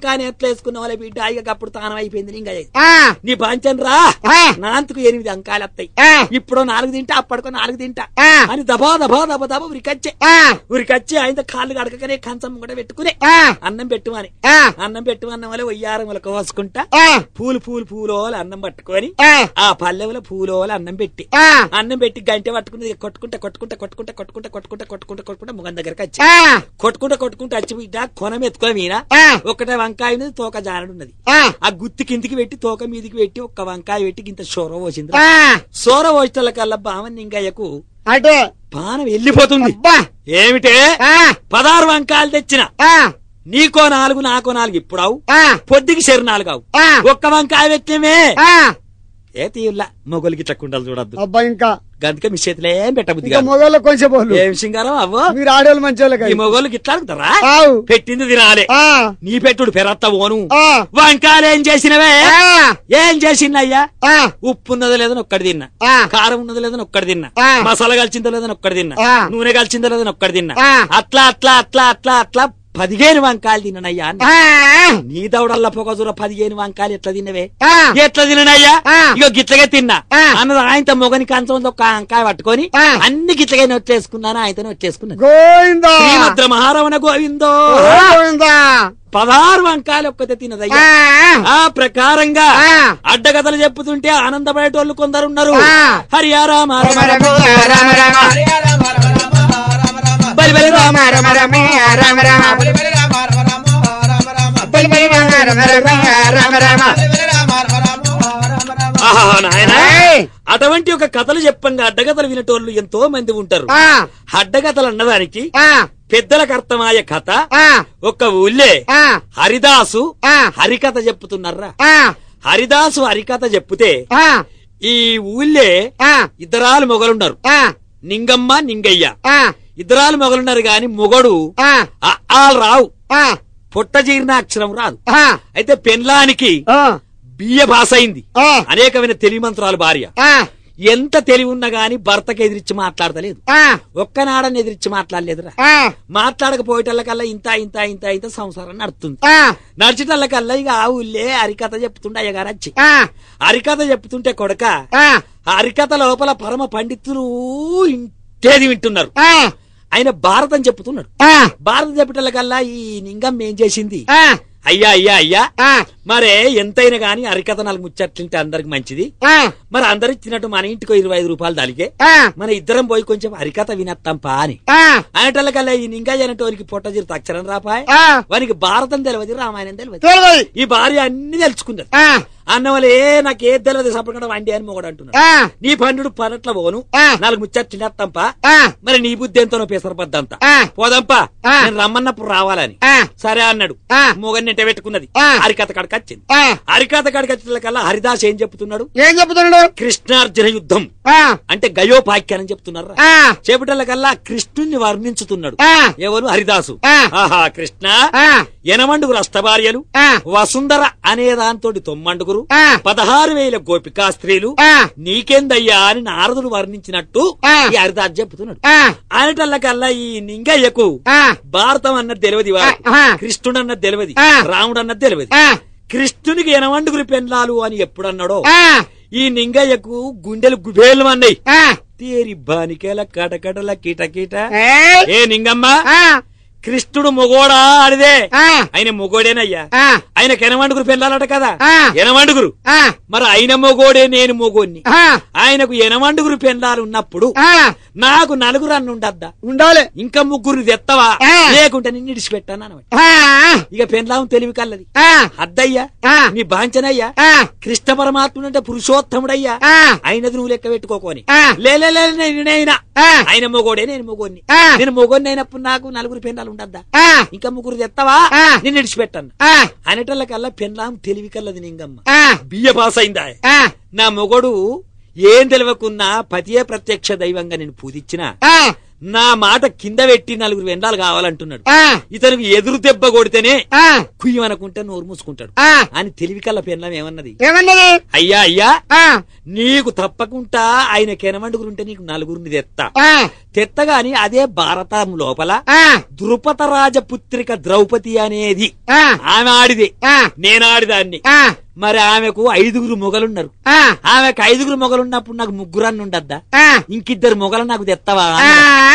A: నోట్లో వేసుకున్న వాళ్ళ బిడ్డ ఇక అప్పుడు తానం అయిపోయింది ఇంకా
B: ఆ,
A: నీ బాంచన్ రా
B: ఆ,
A: నాంతకు ఎనిమిది అంకాలు వస్తాయి
B: ఆ,
A: ఇప్పుడు నాలుగు తింటా అప్పటికో నాలుగు తింటా
B: ఆ,
A: అని దబా దబా దబా దబా ఉరికచ్చే
B: ఆ,
A: ఉరికచ్చి ఆయన కాళ్ళు కడకనే కంచం కూడా పెట్టుకునే
B: ఆ,
A: అన్నం పెట్టుమని
B: ఆ,
A: అన్నం పెట్టుమన్న వల్ల ఒయ్యారం వల్ల కోసుకుంటా
B: ఆ,
A: పూలు పూలు పూలోలు అన్నం పట్టుకొని
B: ఆ,
A: ఆ పల్లెవుల పూలోలు అన్నం పెట్టి
B: ఆ,
A: అన్నం పెట్టి గంటె పట్టుకుని కొట్టుకుంటా కొట్టుకుంటా కొట్టుకుంటా కొట్టుకుంటా కొట్టుకుంటా కొట్టుకుంటా కొట్టుకుంటా ముఖం దగ్గరకు వచ్చి
B: ఆ,
A: కొట్టుకుంటా కొట్టుకుంటా వచ్చి బిడ్డ కొనం ఎత్తుకొని మీనా
B: ఆ,
A: ఒకటే వంకాయ ఉన్నది తోక జారడున్నది
B: ఆ,
A: ఆ గుత్తి కిందికి పెట్టి తోక మీదికి పెట్టి ఒక్క వంకాయ పెట్టి ఇంత సోర పోసింది
B: ఆ,
A: సోర పోసిన కల్లా బావన్ ఇంకయ్యకు
B: అటే
A: పానం వెళ్ళిపోతుంది
B: అబ్బా
A: ఏమిటే
B: ఆ,
A: పదహారు వంకాయలు తెచ్చిన
B: ఆ,
A: నీకో నాలుగు నాకో నాలుగు ఇప్పుడావు
B: ఆ,
A: పొద్దుకి చెరు నాలుగు అవు
B: ఆ,
A: ఒక్క వంకాయ పెట్టినమే
B: ఆ,
A: ఏ తీయుల్లా మొగలికి చక్కుండలు చూడద్దు
B: అబ్బా ఇంకా
A: గంతకే మీ చేతిలో ఏం పెట్టబుద్ది
B: ఇంకా
A: కాదు
B: మొగోళ్ళ కొంచెం పోలు
A: ఏం సింగారం అవ్వో
B: మీరు ఆడవాళ్ళు మంచి
A: ఈ మొగోళ్ళకి ఇట్లా అడుగుతారా
B: ఆవు
A: పెట్టింది తినాలే
B: ఆ,
A: నీ పెట్టుడు పెరత్త ఓను
B: ఆ,
A: వంకాయలు ఏం చేసినవే
B: ఆ,
A: ఏం చేసిందయ్యా
B: ఆ,
A: ఉప్పు ఉన్నదో లేదని ఒక్కడి తిన్నా
B: ఆ,
A: కారం ఉన్నదో లేదని ఒక్కడి తిన్నా
B: ఆ.
A: మసాలా కలిసిందో లేదని ఒక్కడి తిన్నా
B: ఆ.
A: నూనె కలిసిందో లేదని ఒక్కడి తిన్నా
B: ఆ.
A: అట్లా అట్లా అట్లా అట్లా అట్లా పదిహేను వంకాయలు తిన్ననయ్యా అన్న.
B: ఆ,
A: నీ దౌడల్ల పొగజూర పదిహేను వంకాయలు ఎట్లా తిన్నవే
B: ఆ,
A: ఎట్లా తిననయ్యా
B: ఆ.
A: ఇగో గిట్లగే తిన్నా
B: ఆ.
A: అన్నది ఆయనతో మొగని కంచంలో ఒక వంకాయ పట్టుకొని
B: ఆ.
A: అన్ని గిట్లగే నొట్లేసుకున్నాను ఆయనతో నొట్లేసుకున్నాను
B: గోవిందా
A: శ్రీమద్ర మహారవణ గోవిందో
B: గోవిందా
A: పదహారు వంకాయలు ఒక్కతే తినదయ్యా
B: ఆ,
A: ఆ ప్రకారంగా
B: ఆ.
A: అడ్డగతలు చెప్పుతుంటే ఆనందపడేటోళ్ళు కొందరు ఉన్నారు
B: ఆ.
A: హరియారామ
B: రమ రమ రమ రమ
A: బలి బలి రామ
B: రమ రమ రమ రమ బలి బలి రమ రమ రమ రమ
A: ఆహా నాయనా
B: ఏయ్!
A: అటువంటి ఒక కథలు చెప్పంగా అడ్డగతలు వినటోళ్ళు ఎంతో మంది ఉంటారు
B: ఆ,
A: అడ్డగతలు అన్నదానికి
B: ఆ,
A: పెద్దలకు అర్థమయ్యే కథ
B: ఆ,
A: ఒక ఊళ్ళే
B: ఆ,
A: హరిదాసు
B: ఆ,
A: హరికథ చెప్పుతున్నారా
B: ఆ,
A: హరిదాసు హరికథ చెప్తే
B: ఆ,
A: ఈ ఊళ్ళే
B: ఆ,
A: ఇద్దరాలు మొగలున్నారు
B: ఆ,
A: నింగమ్మ నింగయ్య
B: ఆ,
A: ఇద్దరాలు మొగలున్నారు గాని మొగడు
B: ఆ,
A: ఆ ఆలు రావు
B: ఆ,
A: పుట్ట జీర్ణ అక్షరం రాదు
B: ఆ,
A: అయితే పెన్లానికి
B: ఆ,
A: బియ్య భాష అయింది
B: ఆ,
A: అనేకమైన తెలివి మంత్రాలు భార్య
B: ఆ,
A: ఎంత తెలివి ఉన్నా గాని భర్తకు ఎదిరించి మాట్లాడతలేదు
B: ఆ,
A: ఒక్కనాడని ఎదిరించి మాట్లాడలేదురా
B: ఆ,
A: మాట్లాడకపోయేటల్లకల్లా ఇంత ఇంత ఇంత ఇంత సంసారం నడుస్తుంది
B: ఆ,
A: నడిచేటల్లకల్లా ఇక ఆ ఊళ్ళే హరికథ చెప్తుండే అయ్యగారు వచ్చి
B: ఆ,
A: హరికథ చెప్తుంటే కొడక
B: ఆ,
A: ఆ హరికథ లోపల పరమ పండితులు ఇంటేది వింటున్నారు
B: ఆ,
A: ఆయన భారతం చెప్తున్నాడు
B: ఆ,
A: భారతం చెప్పటల్లకల్లా ఈ నింగం ఏం చేసింది
B: ఆ,
A: అయ్యా అయ్యా అయ్యా
B: ఆ,
A: మరే ఎంతైనా గాని హరికథ నాలుగు ముచ్చట్లింటే అందరికి మంచిది
B: ఆ,
A: మరి అందరు ఇచ్చినట్టు మన ఇంటికి ఇరవై ఐదు రూపాయలు దాలిగే
B: ఆ,
A: మన ఇద్దరం పోయి కొంచెం హరికథ వినత్తంపా అని
B: ఆ,
A: అనేటల్లకల్లా ఈ నింగా అనేటోనికి పొట్ట జీరు అక్షరం రాపాయ్
B: ఆ,
A: వానికి భారతం తెలియదు రామాయణం తెలియదు
B: తెలియదు.
A: ఈ భార్య అన్ని తెలుసుకున్నది
B: ఆ,
A: అన్న వాళ్ళు ఏ నాకే తెలియదు సపడకుండా వండి అని మొగడు అంటున్నాడు
B: ఆ,
A: నీ పండుడు పనట్ల పోను
B: ఆ,
A: నాలుగు ముచ్చట్లు తినత్తంపా
B: ఆ,
A: మరి నీ బుద్ధి ఎంతనో పెసరపద్దంతా
B: ఆ,
A: పోదంపా
B: ఆ.
A: నేను రమ్మన్నప్పుడు రావాలని
B: ఆ,
A: సరే అన్నాడు
B: ఆ.
A: మొగని నెట్ట పెట్టుకున్నది
B: ఆ.
A: హరికథ కడకి వచ్చింది
B: ఆ,
A: హరికథ కడకి వచ్చిన కల్లా హరిదాస్ ఏం చెప్తున్నాడు
B: ఏం చెప్తున్నాడు
A: కృష్ణార్జున యుద్ధం
B: ఆ,
A: అంటే గయోపాఖ్యానం చెప్తున్నారు
B: ఆ,
A: చేపటల కల్లా కృష్ణుణ్ణి వర్ణించుతున్నాడు
B: ఆ,
A: ఎవరు హరిదాసు
B: ఆ.
A: ఆహా కృష్ణ
B: ఆ,
A: ఎనమండుగురు అష్టభార్యలు
B: ఆ,
A: వసుంధర అనే దాంతోటి తొమ్మండుగురు
B: ఆ,
A: పదహారు వేల గోపికా స్త్రీలు
B: ఆ,
A: నీకేందయ్యా అని నారదుడు వర్ణించినట్టు
B: ఆ.
A: ఈ హరిదాస్ చెప్తున్నాడు
B: ఆ,
A: ఆయనటల్ల కల్లా ఈ నింగయ్యకు
B: ఆ,
A: భారతం అన్నది తెలియదు
B: ఆ,
A: వాడు
B: ఆ,
A: కృష్ణుడు అన్నది తెలియదు
B: ఆ.
A: రాముడు అన్నది తెలియదు
B: ఆ,
A: కృష్ణునికి ఎనమండుగురు పెండ్లాలు అని ఎప్పుడన్నాడో
B: ఆ,
A: ఈ నింగయ్యకు గుండెలు గుబేలు అన్నాయి
B: ఆ,
A: తేరి బానికేల కటకటల కిటకిట
B: ఏయ్,
A: ఏ నింగమ్మ
B: ఆ,
A: కృష్ణుడు మొగోడా అడిదే
B: ఆ,
A: ఆయన మొగోడేనయ్యా
B: ఆ,
A: ఆయనకు ఎనమండుగురు పెళ్ళాలట కదా
B: ఆ.
A: ఎనమండుగురు
B: ఆ,
A: మరి ఆయన మొగోడే నేను మొగోడిని
B: ఆ,
A: ఆయనకు ఎనమండుగురు పెళ్ళాలు ఉన్నప్పుడు
B: ఆ,
A: నాకు నలుగురు అన్న ఉండద్దా
B: ఉండాలి
A: ఇంకా ముగ్గురు తెత్తవా
B: ఆ.
A: లేకుంటే నిన్ను ఇడిచిపెట్టాను అనమాట
B: ఆ,
A: ఇక పెళ్ళాం తెలివి కల్లది
B: ఆ,
A: అద్దయ్యా
B: ఆ,
A: నీ బాంచనయ్యా
B: ఆ,
A: కృష్ణ పరమాత్ముడు అంటే పురుషోత్తముడయ్యా
B: ఆ,
A: ఆయనది నువ్వు లెక్క పెట్టుకోకొని
B: ఆ.
A: లే లే, లే, నేనైనా
B: ఆ,
A: ఆయన మొగోడే నేను మొగోడిని
B: ఆ.
A: నేను మొగోడిని అయినప్పుడు నాకు నలుగురు పెళ్ళాలు ఉండద్దా
B: ఆ,
A: ఇంకా ముగ్గురు తెత్తవా
B: ఆ.
A: నిన్ను ఇడిచిపెట్టాను
B: ఆ,
A: అనేటల్లకల్లా పెళ్ళాం తెలివి కల్లది నింగమ్మ
B: ఆ,
A: బియ్య పాస్ అయిందా
B: ఆ,
A: నా మొగడు ఏం తెలియకున్నా పతియే ప్రత్యక్ష దైవంగా నేను పూజించిన
B: ఆ,
A: నా మాట కింద పెట్టి నలుగురు వెండాలు కావాలంటున్నాడు
B: ఆ,
A: ఇతనికి ఎదురు దెబ్బ కొడితేనే
B: ఆ,
A: కుయ్యమనుకుంటే నోరు మూసుకుంటాడు
B: ఆ.
A: అని తెలివి కల్ల పెన్లం ఏమన్నది
B: ఏమన్నది
A: అయ్యా అయ్యా
B: ఆ,
A: నీకు తప్పకుండా ఆయన కెనమండుగురుంటే నీకు నలుగురిని తెత్తా
B: ఆ,
A: తెత్తగాని అదే భారతం లోపల
B: ఆ,
A: ద్రుపద రాజపుత్రిక ద్రౌపది అనేది
B: ఆ,
A: ఆమె ఆడిదే
B: ఆ,
A: నేను ఆడిదాన్ని
B: ఆ,
A: మరి ఆమెకు ఐదుగురు మొగలున్నారు
B: ఆ,
A: ఆమెకు ఐదుగురు మొగలున్నప్పుడు నాకు ముగ్గురన్ని ఉండద్దా
B: ఆ,
A: ఇంకిద్దరు మొగలు నాకు తెత్తవా
B: ఆ,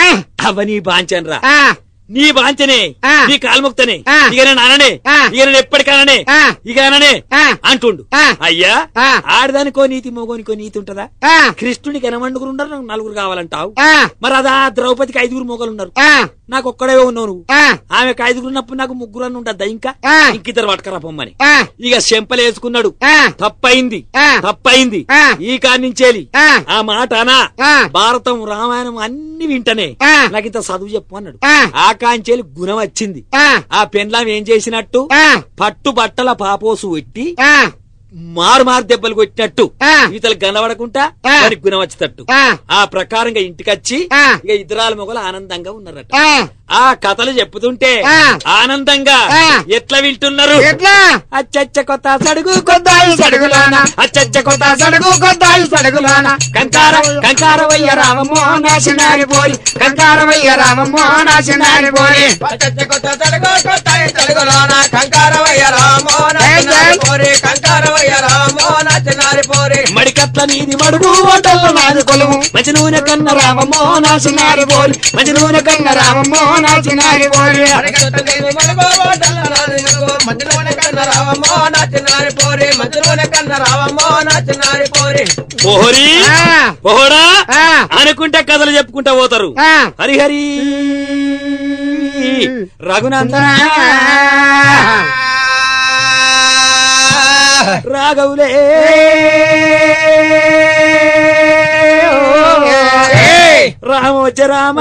A: అవ నీ బాంచనరా
B: ఆ,
A: నీ బాంచనే
B: ఆ.
A: నీ కాల్ముక్తనే
B: ఆ.
A: ఇక నేను అననే
B: ఆ.
A: ఇక నేను ఎప్పటికననే
B: ఆ.
A: ఇక అననే
B: ఆ.
A: అంటుండు
B: ఆ.
A: అయ్యా
B: ఆ.
A: ఆడదానికో నీతి మొగోనికో నీతి ఉంటదా
B: ఆ,
A: కృష్ణునికి ఎనమండుగురు ఉండరు నాకు నలుగురు కావాలంటావు
B: ఆ,
A: మరి అదా ద్రౌపదికి ఐదుగురు మొగలు ఉన్నారు
B: ఆ,
A: నాకు ఒక్కడే ఉన్నావు నువ్వు
B: ఆ,
A: ఆమెకు ఐదుగురు ఉన్నప్పుడు నాకు ముగ్గురు అని ఉండద్దా ఇంకా
B: ఆ.
A: ఇంకిద్దరు పట్టుకరా పొమ్మని
B: ఆ,
A: ఇక చెంపలు వేసుకున్నాడు
B: ఆ,
A: తప్పయింది
B: ఆ.
A: తప్పయింది
B: ఆ.
A: ఈ కానించేలి
B: ఆ.
A: ఆ మాట అనా
B: ఆ.
A: భారతం రామాయణం అన్ని వింటనే
B: ఆ.
A: నాకు ఇంత చదువు చెప్పు అన్నాడు
B: ఆ.
A: ఆ కాంచేలి గుణం వచ్చింది
B: ఆ,
A: ఆ పెండ్లాం ఏం చేసినట్టు
B: ఆ,
A: పట్టు బట్టల పాపోసు పెట్టి
B: ఆ,
A: మారు మారు దెబ్బలు కొట్టినట్టు
B: ఆ.
A: ఈతలు గనబడకుండా
B: ఆ.
A: దానికి గుణం వచ్చేటట్టు
B: ఆ,
A: ఆ ప్రకారంగా ఇంటికొచ్చి
B: ఆ.
A: ఇక ఇద్దరాల మొగలు ఆనందంగా ఉన్నారట
B: ఆ,
A: ఆ కథలు చెప్పుతుంటే
B: ఆ.
A: ఆనందంగా
B: ఆ.
A: ఎట్లా వింటున్నారు
B: ఎట్లా
A: అచ్చచ్చ కొత్త సడుగు
B: కొద్దాయి సడుగులోన
A: అచ్చచ్చ కొత్త
B: సడుగు కొద్దాయి సడుగులోన
A: కంకార కంకార వయ్య రామమ్మో
B: నాశనారి పోయి కంకారమయ్య రామమ్మో నాశనారి పోయి
C: పచ్చ కొత్త తడుగు కొత్తాయి తడుగులోన కంకారవయ్య రామో
B: జై, జై.
C: నచ్చినారి పోరి కంకారవయ్య రామో నచ్చినారి పోరి
A: మడికట్ల నీది మడుగు ఓటల్ల నాది కొలువు మంచి నూనె కన్న రామమ్మో నాశనారి పోలి మంచి నూనె కన్న రామమ్మో
B: నాశనారి పోయి
C: అరగంట నీవు మలుగో ఓటల్ల నాది మలుగో మంచులోనే కన్న రామమ్మో నచ్చినారి పోరి మంచులోనే కన్న రామమ్మో నచ్చినారి పోరి
A: పోహరి
B: ఆ,
A: పోహడా
B: ఆ.
A: అనుకుంటే కథలు చెప్పుకుంటా పోతారు
B: ఆ.
A: హరిహరి రఘునందన రాఘవులే
B: ఏయ్.
A: రామ వచ్చ రామ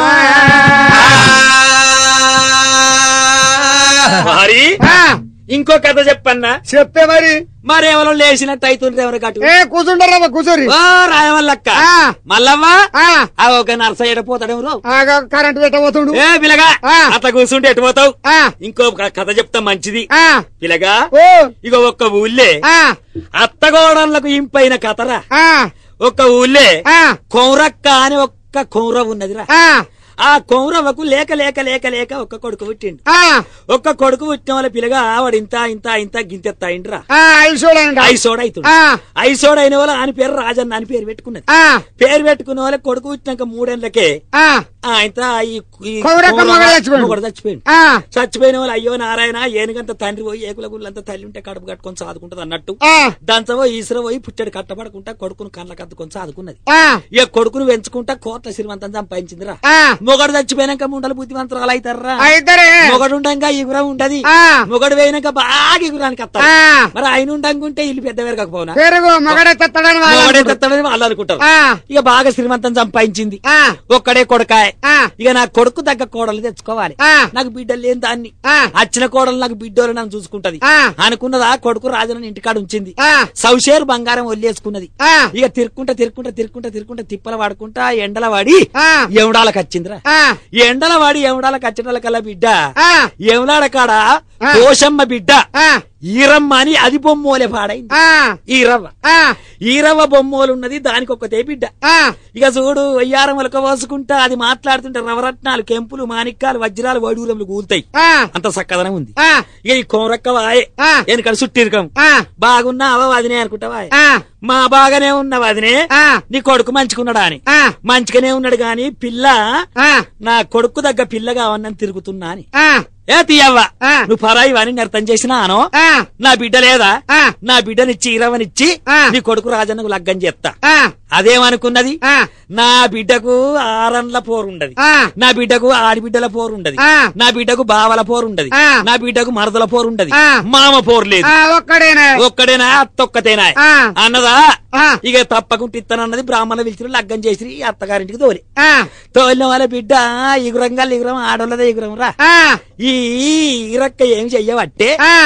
A: హరి
B: ఆ,
A: ఇంకో కథ చెప్పన్నా
B: చెప్పే మరి
A: మరెవరో లేచినట్టు అవుతుండ్రు ఎవరు కట్టు
B: ఏ కూర్చుంటారా కూర్చోరి
A: ఓ రాయవల్లక్క
B: ఆ.
A: మల్లవ్వ
B: ఆ,
A: ఆ ఒక నర్సయ్య పోతాడెవరు
B: ఆగా కరెంట్ పెట్టబోతుండు
A: ఏ పిలగా
B: ఆ.
A: అట్లా కూర్చుంటే ఎటు పోతావు
B: ఆ,
A: ఇంకో క- కథ చెప్తా మంచిది
B: ఆ,
A: పిలగా
B: ఓ,
A: ఇక ఒక్క ఊళ్ళే
B: ఆ,
A: అత్తగోడళ్లకు ఇంపైన కథరా
B: ఆ,
A: ఒక్క ఊళ్ళే
B: ఆ,
A: కౌరక్క అని ఒక్క కౌర ఉన్నదిరా
B: ఆ,
A: ఆ కౌరవకు లేక లేక లేక లేక ఒక్క కొడుకు పుట్టిండు
B: ఆ,
A: ఒక్క కొడుకు పుట్టిన వాళ్ళ పిల్లగా వాడు ఇంత ఇంత ఇంత గింతెత్త అయిండ్రా
B: ఆ, ఐదు చూడండి
A: ఐసోడ్ అవుతుంది
B: ఆ,
A: ఐసోడ్ అయిన వాళ్ళ ఆయన పేరు రాజన్న అని పేరు పెట్టుకున్నది
B: ఆ,
A: పేరు పెట్టుకున్న వాళ్ళ కొడుకు పుట్టినాక మూడేళ్లకే
B: ఆ,
A: ఆ ఇంత ఈ ఈ
B: కౌరక్క
A: కౌరవ
B: మొగుడు చచ్చిపోయిండు.
A: మొగుడు చచ్చిపోయిండు
B: ఆ,
A: చచ్చిపోయిన వాళ్ళు అయ్యో నారాయణ ఏనుగంత తండ్రి పోయి ఏకుల గుళ్ళంతా తల్లి ఉంటే కడుపు కట్టుకొని సాదుకుంటది అన్నట్టు
B: ఆ,
A: దాంతో ఈశ్వర పోయి పుట్టాడు కట్టబడకుండా కొడుకును కళ్ళకు అద్దుకొని సాదుకున్నది
B: ఆ,
A: ఇక కొడుకును పెంచుకుంటా కోట్ల శ్రీమంతం సంపాదించిందిరా
B: ఆ,
A: మొగడు చచ్చిపోయినాక ముండలు బుద్ధిమంతరాలు అవుతారా
B: ఆ, ఇద్దరే
A: మొగడు ఉండంగా ఇగురం ఉండది
B: ఆ,
A: మొగడు పోయినాక బాగా ఇగురానికి వస్తారు
B: ఆ,
A: మరి ఆయన ఉండంగుంటే ఇల్లు పెద్ద పెరగకపోనా
B: పెరుగు మొగడే తెత్తడని వాళ్ళు
A: మొగడే
B: అనుకుంటారు.
A: తెస్తాడని వాళ్ళు అనుకుంటారు
B: ఆ,
A: ఇక బాగా శ్రీమంతం సంపాదించింది
B: ఆ,
A: ఒక్కడే కొడకాయ
B: ఆ,
A: ఇక నా కొడుకు తగ్గ కోడలు తెచ్చుకోవాలి
B: ఆ,
A: నాకు బిడ్డలు లేని దాన్ని
B: ఆ,
A: వచ్చిన కోడలు నాకు బిడ్డోలు నన్ను చూసుకుంటది
B: ఆ,
A: అనుకున్నదా కొడుకు రాజులను ఇంటికాడ ఉంచింది
B: ఆ,
A: సౌషేరు బంగారం వల్లేసుకున్నది
B: ఆ,
A: ఇక తిరుక్కుంటా తిరుక్కుంటా తిరుక్కుంటా తిరుక్కుంటా తిప్పల వాడుకుంటా ఎండల వాడి
B: ఆ,
A: ఎవడాలకు వచ్చిందిరా
B: ఆ,
A: ఎండల వాడి ఎవడాలకు వచ్చిన కల్లా బిడ్డ
B: ఆ,
A: ఎవడాడ కాడ
B: ఆ.
A: దోషమ్మ బిడ్డ
B: ఆ,
A: ఈరమ్మ అని అది బొమ్మోలే పాడైంది
B: ఆ,
A: ఈరవ్వ
B: ఆ,
A: ఈరవ్వ బొమ్మోలు ఉన్నది దానికి ఒక్కతే బిడ్డ
B: ఆ,
A: ఇక చూడు వయ్యారం మొలక పోసుకుంటా అది మాట్లాడుతుంటే నవరత్నాలు కెంపులు మాణిక్యాలు వజ్రాలు వడూరములు కూలుతాయి
B: ఆ,
A: అంత చక్కదనం ఉంది
B: ఆ,
A: ఇక ఈ కోరక్క వాయే
B: ఆ,
A: వెనకడ చుట్టిరకం
B: ఆ,
A: బాగున్నా అవ వదినే అనుకుంటా వాయే
B: ఆ,
A: మా బాగానే ఉన్న వదినే
B: ఆ,
A: నీ కొడుకు మంచుకున్నాడా అని
B: ఆ,
A: మంచిగానే ఉన్నాడు గాని పిల్ల
B: ఆ,
A: నా కొడుకు దగ్గర పిల్ల కావన్నని తిరుగుతున్నా అని
B: ఆ,
A: ఏ తీయవ్వ
B: ఆ.
A: నువ్వు పరాయి వాని నర్థం చేసినానో
B: ఆ,
A: నా బిడ్డ లేదా
B: ఆ,
A: నా బిడ్డనిచ్చి ఇరవనిచ్చి
B: ఆ.
A: నీ కొడుకు రాజన్నకు లగ్గం చేస్తా
B: ఆ,
A: అదేమనుకున్నది
B: ఆ,
A: నా బిడ్డకు ఆరండ్ల పోరుండది
B: ఆ,
A: నా బిడ్డకు ఆడిబిడ్డల పోరుండది
B: ఆ.
A: నా బిడ్డకు బావల పోరుండది
B: ఆ.
A: నా బిడ్డకు మరదల పోరుండది
B: ఆ.
A: మామ పోరు లేదు
B: ఆ, ఒక్కడేనా
A: ఒక్కడేనా అత్తొక్కతేనా
B: ఆ.
A: అన్నదా
B: ఆ.
A: ఇక తప్పకుండా ఇత్తనన్నది బ్రాహ్మణ పిలిచిన లగ్గం చేసి అత్తగారింటికి తోలి
B: ఆ,
A: తోలిన వాళ్ళ బిడ్డ ఇగురంగా ఇగురం ఆడోళ్ళదే ఇగురం రా
B: ఆ,
A: ఈ ఇరక్క ఏం చెయ్యవట్టే
B: ఆ,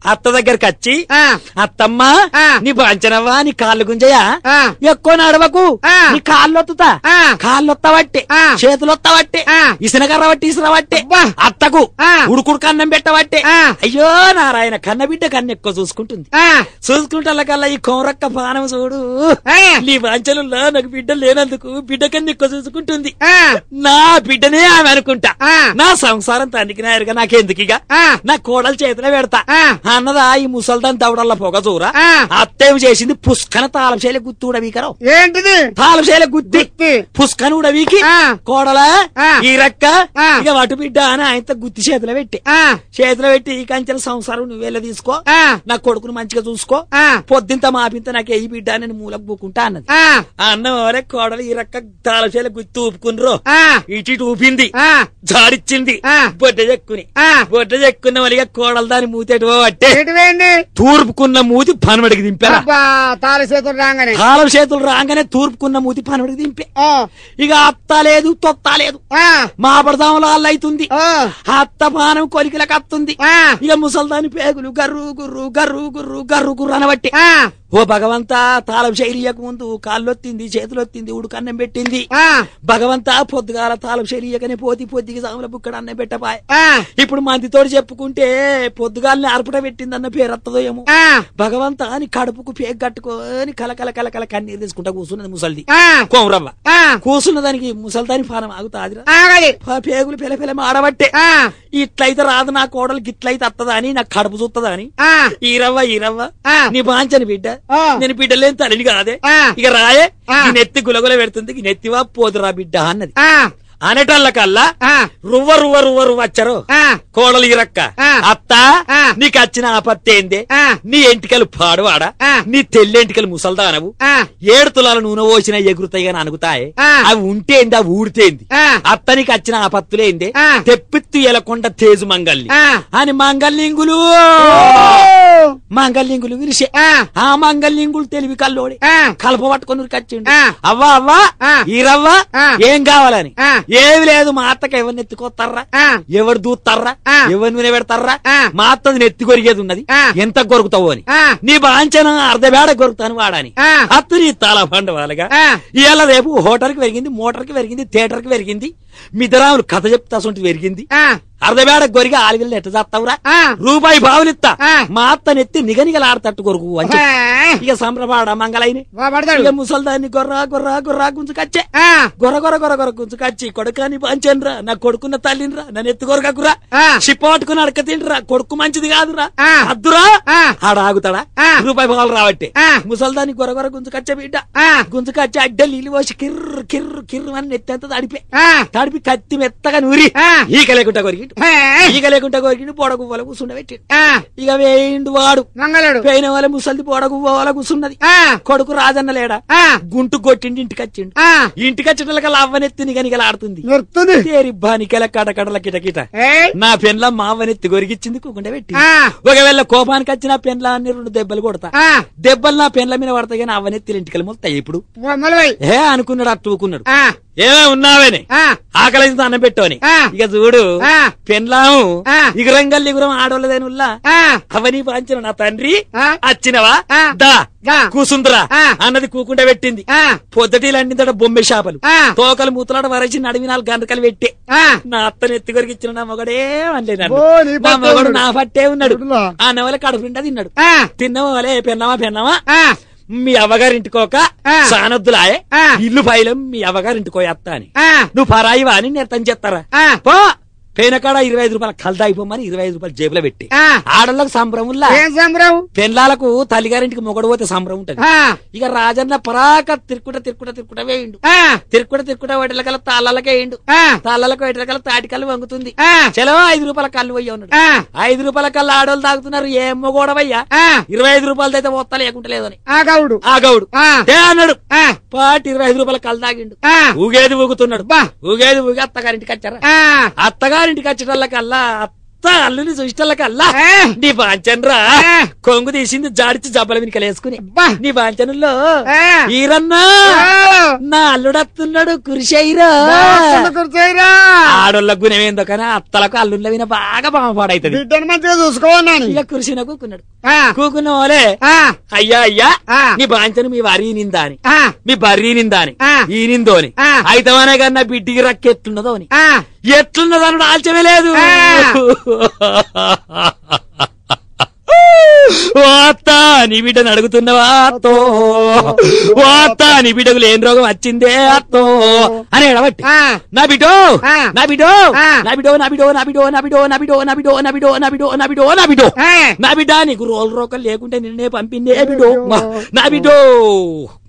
A: అత్త దగ్గరికి వచ్చి
B: ఆ,
A: అత్తమ్మ
B: ఆ.
A: నీ బాంచనవ్వా నీ కాళ్ళు గుంజయా
B: ఆ,
A: ఎక్కువ నడవకు
B: ఆ.
A: నీ కాళ్ళు ఒత్తుతా
B: ఆ.
A: కాళ్ళు ఒత్తబట్టే
B: ఆ.
A: చేతులు ఒత్తబట్టే
B: ఆ.
A: ఇసనకర్ర బట్టి ఇసరబట్టే
B: అబ్బా.
A: అత్తకు
B: ఆ.
A: ఉడుకుడు కన్నం పెట్టబట్టే
B: ఆ.
A: అయ్యో నారాయణ కన్నబిడ్డ కన్ను ఎక్కువ చూసుకుంటుంది
B: ఆ,
A: చూసుకుంటల్లకల్లా ఈ కోరక్క పానం చూడు
B: ఆ,
A: నీ వాంచలుల్లో నాకు బిడ్డ లేనందుకు బిడ్డ కన్నా ఎక్కువ చూసుకుంటుంది
B: ఆ,
A: నా బిడ్డనే ఆమె అనుకుంటా
B: ఆ.
A: నా సంసారం తనికినారుగా నాకెందుకిగా
B: ఆ.
A: నా కోడలు చేతిలో పెడతా
B: ఆ.
A: అన్నదా ఈ ముసల్దాన్ దవడల్ల పొగ చూరా
B: ఆ.
A: అత్తేం చేసింది పుష్కన తాళం చేయలే గుత్తు ఉడవీకరావు
B: ఏంటిది
A: తాళం చేయలే గుత్తి
B: గుత్తి.
A: పుష్కన ఉడవీకి
B: ఆ.
A: కోడల
B: ఆ.
A: ఈ రక్క
B: ఆ.
A: ఇక వటు బిడ్డ అని ఆయనతో గుత్తి చేతిలో పెట్టి
B: ఆ,
A: చేతిలో పెట్టి ఈ కంచెల సంసారం నువ్వేలా తీసుకో
B: ఆ,
A: నా కొడుకును మంచిగా చూసుకో
B: ఆ,
A: పొద్దుంత మాపింత నాకు ఎయ్యి బిడ్డ అని నేను మూలకు బుక్కుంటా అన్నది
B: ఆ,
A: ఆ అన్న వరే కోడలు ఈ రక్క తాళం చేయలే గుత్తి ఊపుకున్రో
B: ఆ,
A: ఇటు ఇటు ఊపింది
B: ఆ,
A: జాడిచ్చింది
B: ఆ.
A: బొడ్డ చెక్కుని
B: ఆ.
A: బొడ్డ చెక్కున్న వలిగా కోడలు దాని మూతేటి అంటే
B: ఏంటివేంది
A: తూర్పుకున్న మూతి పనబడికి దింపారా
B: అబ్బా తాళ చేతులు రాగానే
A: తాళం చేతులు రాగానే తూర్పుకున్న మూతి పనబడికి దింపే
B: ఆ,
A: ఇక అత్త లేదు తొత్త లేదు
B: ఆ,
A: మాపడదాములో అల్లైతుంది
B: ఆ,
A: అత్త పానం కొలికలకు అత్తుంది
B: ఆ,
A: ఇక ముసల్దాని పేగులు గర్రు గుర్రు గర్రు గుర్రు గర్రు గుర్రు అనబట్టి
B: ఆ,
A: ఓ భగవంతా తాళం శైలియకు ముందు కాళ్ళొత్తింది చేతులొత్తింది ఉడుకన్నం పెట్టింది
B: ఆ,
A: భగవంతా పొద్దుగాల తాళం శైలియకనే పోతి పొద్దుకి సాముల బుక్కడ అన్నం పెట్టపాయ్
B: ఆ,
A: ఇప్పుడు మందితోటి చెప్పుకుంటే పొద్దుగాల్ని అర్పట పెట్టిందన్న పేరు వత్తదో ఏమో
B: ఆ,
A: భగవంతా అని కడుపుకు పేగు కట్టుకొని కలకల కలకల కన్నీరు తీసుకుంటా కూర్చున్నది ముసల్ది
B: ఆ,
A: కోమరవ్వ
B: ఆ,
A: కూర్చున్న దానికి ముసల్దాని పానం ఆగుతాదిరా
B: ఆగది
A: పా పేగులు పిల పిల ఆడబట్టే
B: ఆ,
A: ఇట్లయితే రాదు నా కోడలు గిట్లయితే అత్తదా అని నాకు కడుపు చూత్తదా అని
B: ఆ,
A: ఈరవ్వ ఈరవ్వ
B: ఆ.
A: నీ బాంచని బిడ్డ
B: ఆ.
A: నేను బిడ్డ లేని తల్లిని కాదే
B: ఆ.
A: ఇక రాయే
B: ఆ.
A: ఈ నెత్తి గులగుల పెడుతుంది ఈ నెత్తివా పోదురా బిడ్డ అన్నది
B: ఆ,
A: అనేటల్ల కల్లా
B: ఆ,
A: రువ్వ రువ్వ రువ్వ రువ్వ వచ్చారు
B: ఆ,
A: కోడలు ఇరక్క
B: ఆ.
A: అత్త
B: ఆ.
A: నీకు వచ్చిన ఆపత్తి ఏందే
B: ఆ.
A: నీ ఎంటికలు పాడువాడా
B: ఆ.
A: నీ తెల్లి ఎంటికలు ముసల్దానవు
B: ఆ,
A: ఏడు తులాల నూనె పోసిన ఎగురుతాయి గాని అనుకుతాయి
B: ఆ.
A: అవి ఉంటేంది అవి ఊడితేంది
B: ఆ.
A: అత్తనికి వచ్చిన ఆపత్తులేంది
B: ఆ.
A: తెప్పిత్తు ఎలకొండ తేజు మంగల్ని
B: ఆ.
A: అని మంగళలింగులు
B: ఓ,
A: మంగళలింగులు విరిసే
B: ఆ,
A: ఆ మంగళలింగులు తెలివి కల్లోడి
B: ఆ,
A: కలప పట్టుకొని ఉరికొచ్చిండు
B: ఆ.
A: అవ్వా అవ్వా
B: ఆ.
A: ఈరవ్వ
B: ఆ.
A: ఏం కావాలని
B: ఆ.
A: ఏమి లేదు మా అత్తకి ఎవరిని ఎత్తుకొస్తారా
B: ఆ,
A: ఎవరు దూస్తారా
B: ఆ.
A: ఎవరు నూనె పెడతారా
B: ఆ.
A: మా అత్తది నెత్తి కొరిగేది ఉన్నది
B: ఆ.
A: ఎంత కొరుకుతావు అని
B: ఆ,
A: నీ బాంచన అర్ధబేడ కొరుకుతాను వాడని
B: ఆ.
A: అత్తు నీ తాళ పండవాలుగా
B: ఆ.
A: ఇవాళ రేపు హోటల్కి పెరిగింది మోటార్కి పెరిగింది థియేటర్కి పెరిగింది మిథరాములు కథ చెప్తా సొంటి పెరిగింది
B: ఆ,
A: అర్ధబేడ గొరిగి ఆలిగల్ని ఎట్ట చేస్తావురా
B: ఆ.
A: రూపాయి బావులిత్తా
B: ఆ.
A: మా అత్త నెత్తి నిగనిగలాడతట్టు కొరకు అని చెప్పి.
B: ఆ,
A: ఇక సంప్రపాడ మంగళైన
B: వా పడతాడు
A: ఇక ముసల్దాన్ని గొర్ర గొర్ర గొర్ర గుంజుకచ్చే
B: ఆ,
A: గొర్ర గొర్ర గొర్ర గొర్ర గుంజుకచ్చి కొడుకాని పంచన్రా నా కొడుకున్న తల్లినిరా నన్ను ఎత్తు కొరకకురా
B: ఆ.
A: చిప్పట్టుకుని అడక తిండిరా కొడుకు మంచిది కాదురా
B: ఆ.
A: అద్దురా
B: ఆ.
A: ఆడ ఆగుతాడా
B: ఆ.
A: రూపాయి బాలు రావట్టే
B: ఆ.
A: ముసల్దాన్ని గొర్ర గొర్ర గుంజుకచ్చే బిడ్డ
B: ఆ,
A: గుంజుకచ్చి అడ్డ నీళ్ళు పోసి కిర్రు కిర్రు కిర్రు అని నెత్తంత తడిపే
B: ఆ,
A: తడిపి కత్తి మెత్తగా నూరి
B: ఆ.
A: ఈక లేకుండా కొరికిండు
B: ఆ,
A: ఈక లేకుండా కొరికిండు పొడగు వాళ్ళ కూర్చుండబెట్టి
B: ఆ,
A: ఇక వేయిండు వాడు
B: మంగళుడు
A: పోయిన వాళ్ళ ముసల్ది పొడగు వాళ్ళ కూర్చున్నది
B: ఆ,
A: కొడుకు రాజన్న లేడా
B: ఆ,
A: గుంటు కొట్టిండి ఇంటికి వచ్చిండు
B: ఆ,
A: ఇంటికి వచ్చిన అవ్వనెత్తి నిగనిగలాడుతుంది
B: నొరుకుతుంది
A: తేరి బానికెల కడకడల కిటకిట
B: ఏయ్,
A: నా పెన్ల మావనెత్తి గొరిగిచ్చింది కూకుండ పెట్టి
B: ఆ,
A: ఒకవేళ కోపానికి వచ్చిన పెన్ల అన్ని రెండు దెబ్బలు కొడతా
B: ఆ,
A: దెబ్బలు నా పెన్ల మీద పడతాయి కానీ అవనెత్తి ఇంటికి మొత్తాయి ఇప్పుడు
B: మొలవై
A: ఏ అనుకున్నాడు అట్టుకున్నాడు
B: ఆ,
A: ఏమే ఉన్నావని
B: ఆ,
A: ఆకలి అన్నం పెట్టవని
B: ఆ.
A: ఇక చూడు
B: ఆ.
A: పెన్లాము
B: ఆ.
A: ఇగురంగల్ ఇగురం ఆడోళ్ళదేనుల్లా
B: ఆ,
A: అవని పాంచిన నా తండ్రి
B: ఆ.
A: వచ్చినవా
B: ఆ.
A: దా
B: దా.
A: కూసుందిరా
B: ఆ.
A: అన్నది కూకుండ పెట్టింది
B: ఆ,
A: పొద్దుటీలండిందట బొమ్మె చేపలు
B: ఆ.
A: తోకలు మూతలాట వరచి నడివి నాలుగు గంటకలు పెట్టి
B: ఆ,
A: నా అత్తని ఎత్తి కొరికి ఇచ్చిన నా మొగడే అనలే నన్ను.
B: ఓ, నీ
A: నా
B: పట్టే
A: మొగడు
B: ఉన్నాడు.
A: నా పట్టే ఉన్నాడు
B: చూడులా.
A: ఆ నవల కడుపు నిండా తిన్నాడు
B: ఆ,
A: తిన్నావా వలే పెన్నావా పెన్నావా
B: ఆ,
A: మీ అవ్వగారింటికోక
B: ఆ.
A: సానొద్దులాయే
B: ఆ.
A: ఇల్లు పైలం మీ అవ్వగారింటికో ఎత్తా అని
B: ఆ,
A: నువ్వు పరాయివా అని నేను తను చెప్తారా
B: ఆ,
A: పో పేనకాడ ఇరవై ఐదు రూపాయలు కలదా అయిపోమని ఇరవై ఐదు రూపాయలు జేబులో పెట్టి
B: ఆ,
A: ఆడళ్ళకు సంబరముల్లా
B: ఏం సంబరం
A: పెన్లాలకు తల్లిగారింటికి మొగడు పోతే సంబరం ఉంటది
B: ఆ,
A: ఇక రాజన్న పరాక తిరుక్కుట తిరుక్కుట తిరుక్కుట వేయిండు
B: ఆ,
A: తిరుక్కుట తిరుక్కుట వాటిలకల్లా తాళ్ళకే వేయిండు
B: ఆ,
A: తాళ్ళకు వాటిలకల్లా తాటికల్లు వంగుతుంది
B: ఆ,
A: చలో ఐదు రూపాయల కళ్ళు పోయి ఉన్నాడు
B: ఆ,
A: ఐదు రూపాయల కల్లా ఆడోళ్ళు తాగుతున్నారు ఏం మొగోడవయ్యా
B: ఆ,
A: ఇరవై ఐదు రూపాయలతో అయితే పోతా లేకుంటే లేదని
B: ఆ గౌడు
A: ఆ గౌడు
B: ఆ,
A: ఏ అన్నాడు
B: ఆ,
A: పాటి ఇరవై ఐదు రూపాయల కళ్ళు తాగిండు
B: ఆ,
A: ఊగేది ఊగుతున్నాడు
B: బా.
A: ఊగేది ఊగి అత్తగారింటికి వచ్చారా
B: ఆ,
A: అత్తగారింటికి వచ్చేటల్లకల్లా అత్త అత్త అల్లుని చూసేటల్లకల్లా
B: ఆ.
A: నీ బాంచన్రా
B: ఆ.
A: కొంగు తీసింది జాడిచి జబ్బల వెనుకలేసుకుని
B: అబ్బా.
A: నీ బాంచనుల్లో
B: ఆ.
A: ఈరన్నా నా అల్లుడత్తున్నాడు కురిశైరా
B: కూర్చోయిరా
A: ఆడోళ్ళ గుణమేందో కానీ అత్తలకు అల్లుళ్ళ విన బాగా బాగుపడైతది
B: బిడ్డను మంచిగా చూసుకోవన్నాను
A: ఇక కురిసిన కూకున్నాడు
B: ఆ,
A: కూకున్న వాళ్ళే
B: ఆ,
A: అయ్యా అయ్యా
B: ఆ.
A: నీ బాంచను మీ వరి నిందా అని
B: ఆ,
A: మీ బర్రీ నిందా అని
B: ఆ.
A: ఈ నిందో అని
B: ఆ.
A: అయితమనే కన్నా బిడ్డికి రక్కి ఎట్లున్నదో అని
B: ఆ.
A: ఎట్లున్నదో అని ఆల్చమే లేదు
B: ఆ.
A: ఓ అత్త నీ బిడ్డను అడుగుతున్నావా అత్తో ఓ అత్త నీ బిడ్డకు లేని రోగం వచ్చిందే అత్తో అని ఎడబట్టి
B: ఆ.
A: నా బిడ్డో
B: ఆ.
A: నా బిడ్డో
B: ఆ.
A: నా బిడ్డో నా బిడ్డో నా బిడ్డో నా బిడ్డో నా బిడ్డో నా బిడ్డో నా బిడ్డో నా బిడ్డో నా బిడ్డో నా బిడ్డో
B: ఆ.
A: నా బిడ్డ నీకు రోల్ రోకలు లేకుంటే నిన్నే పంపిందే బిడ్డో నా బిడ్డో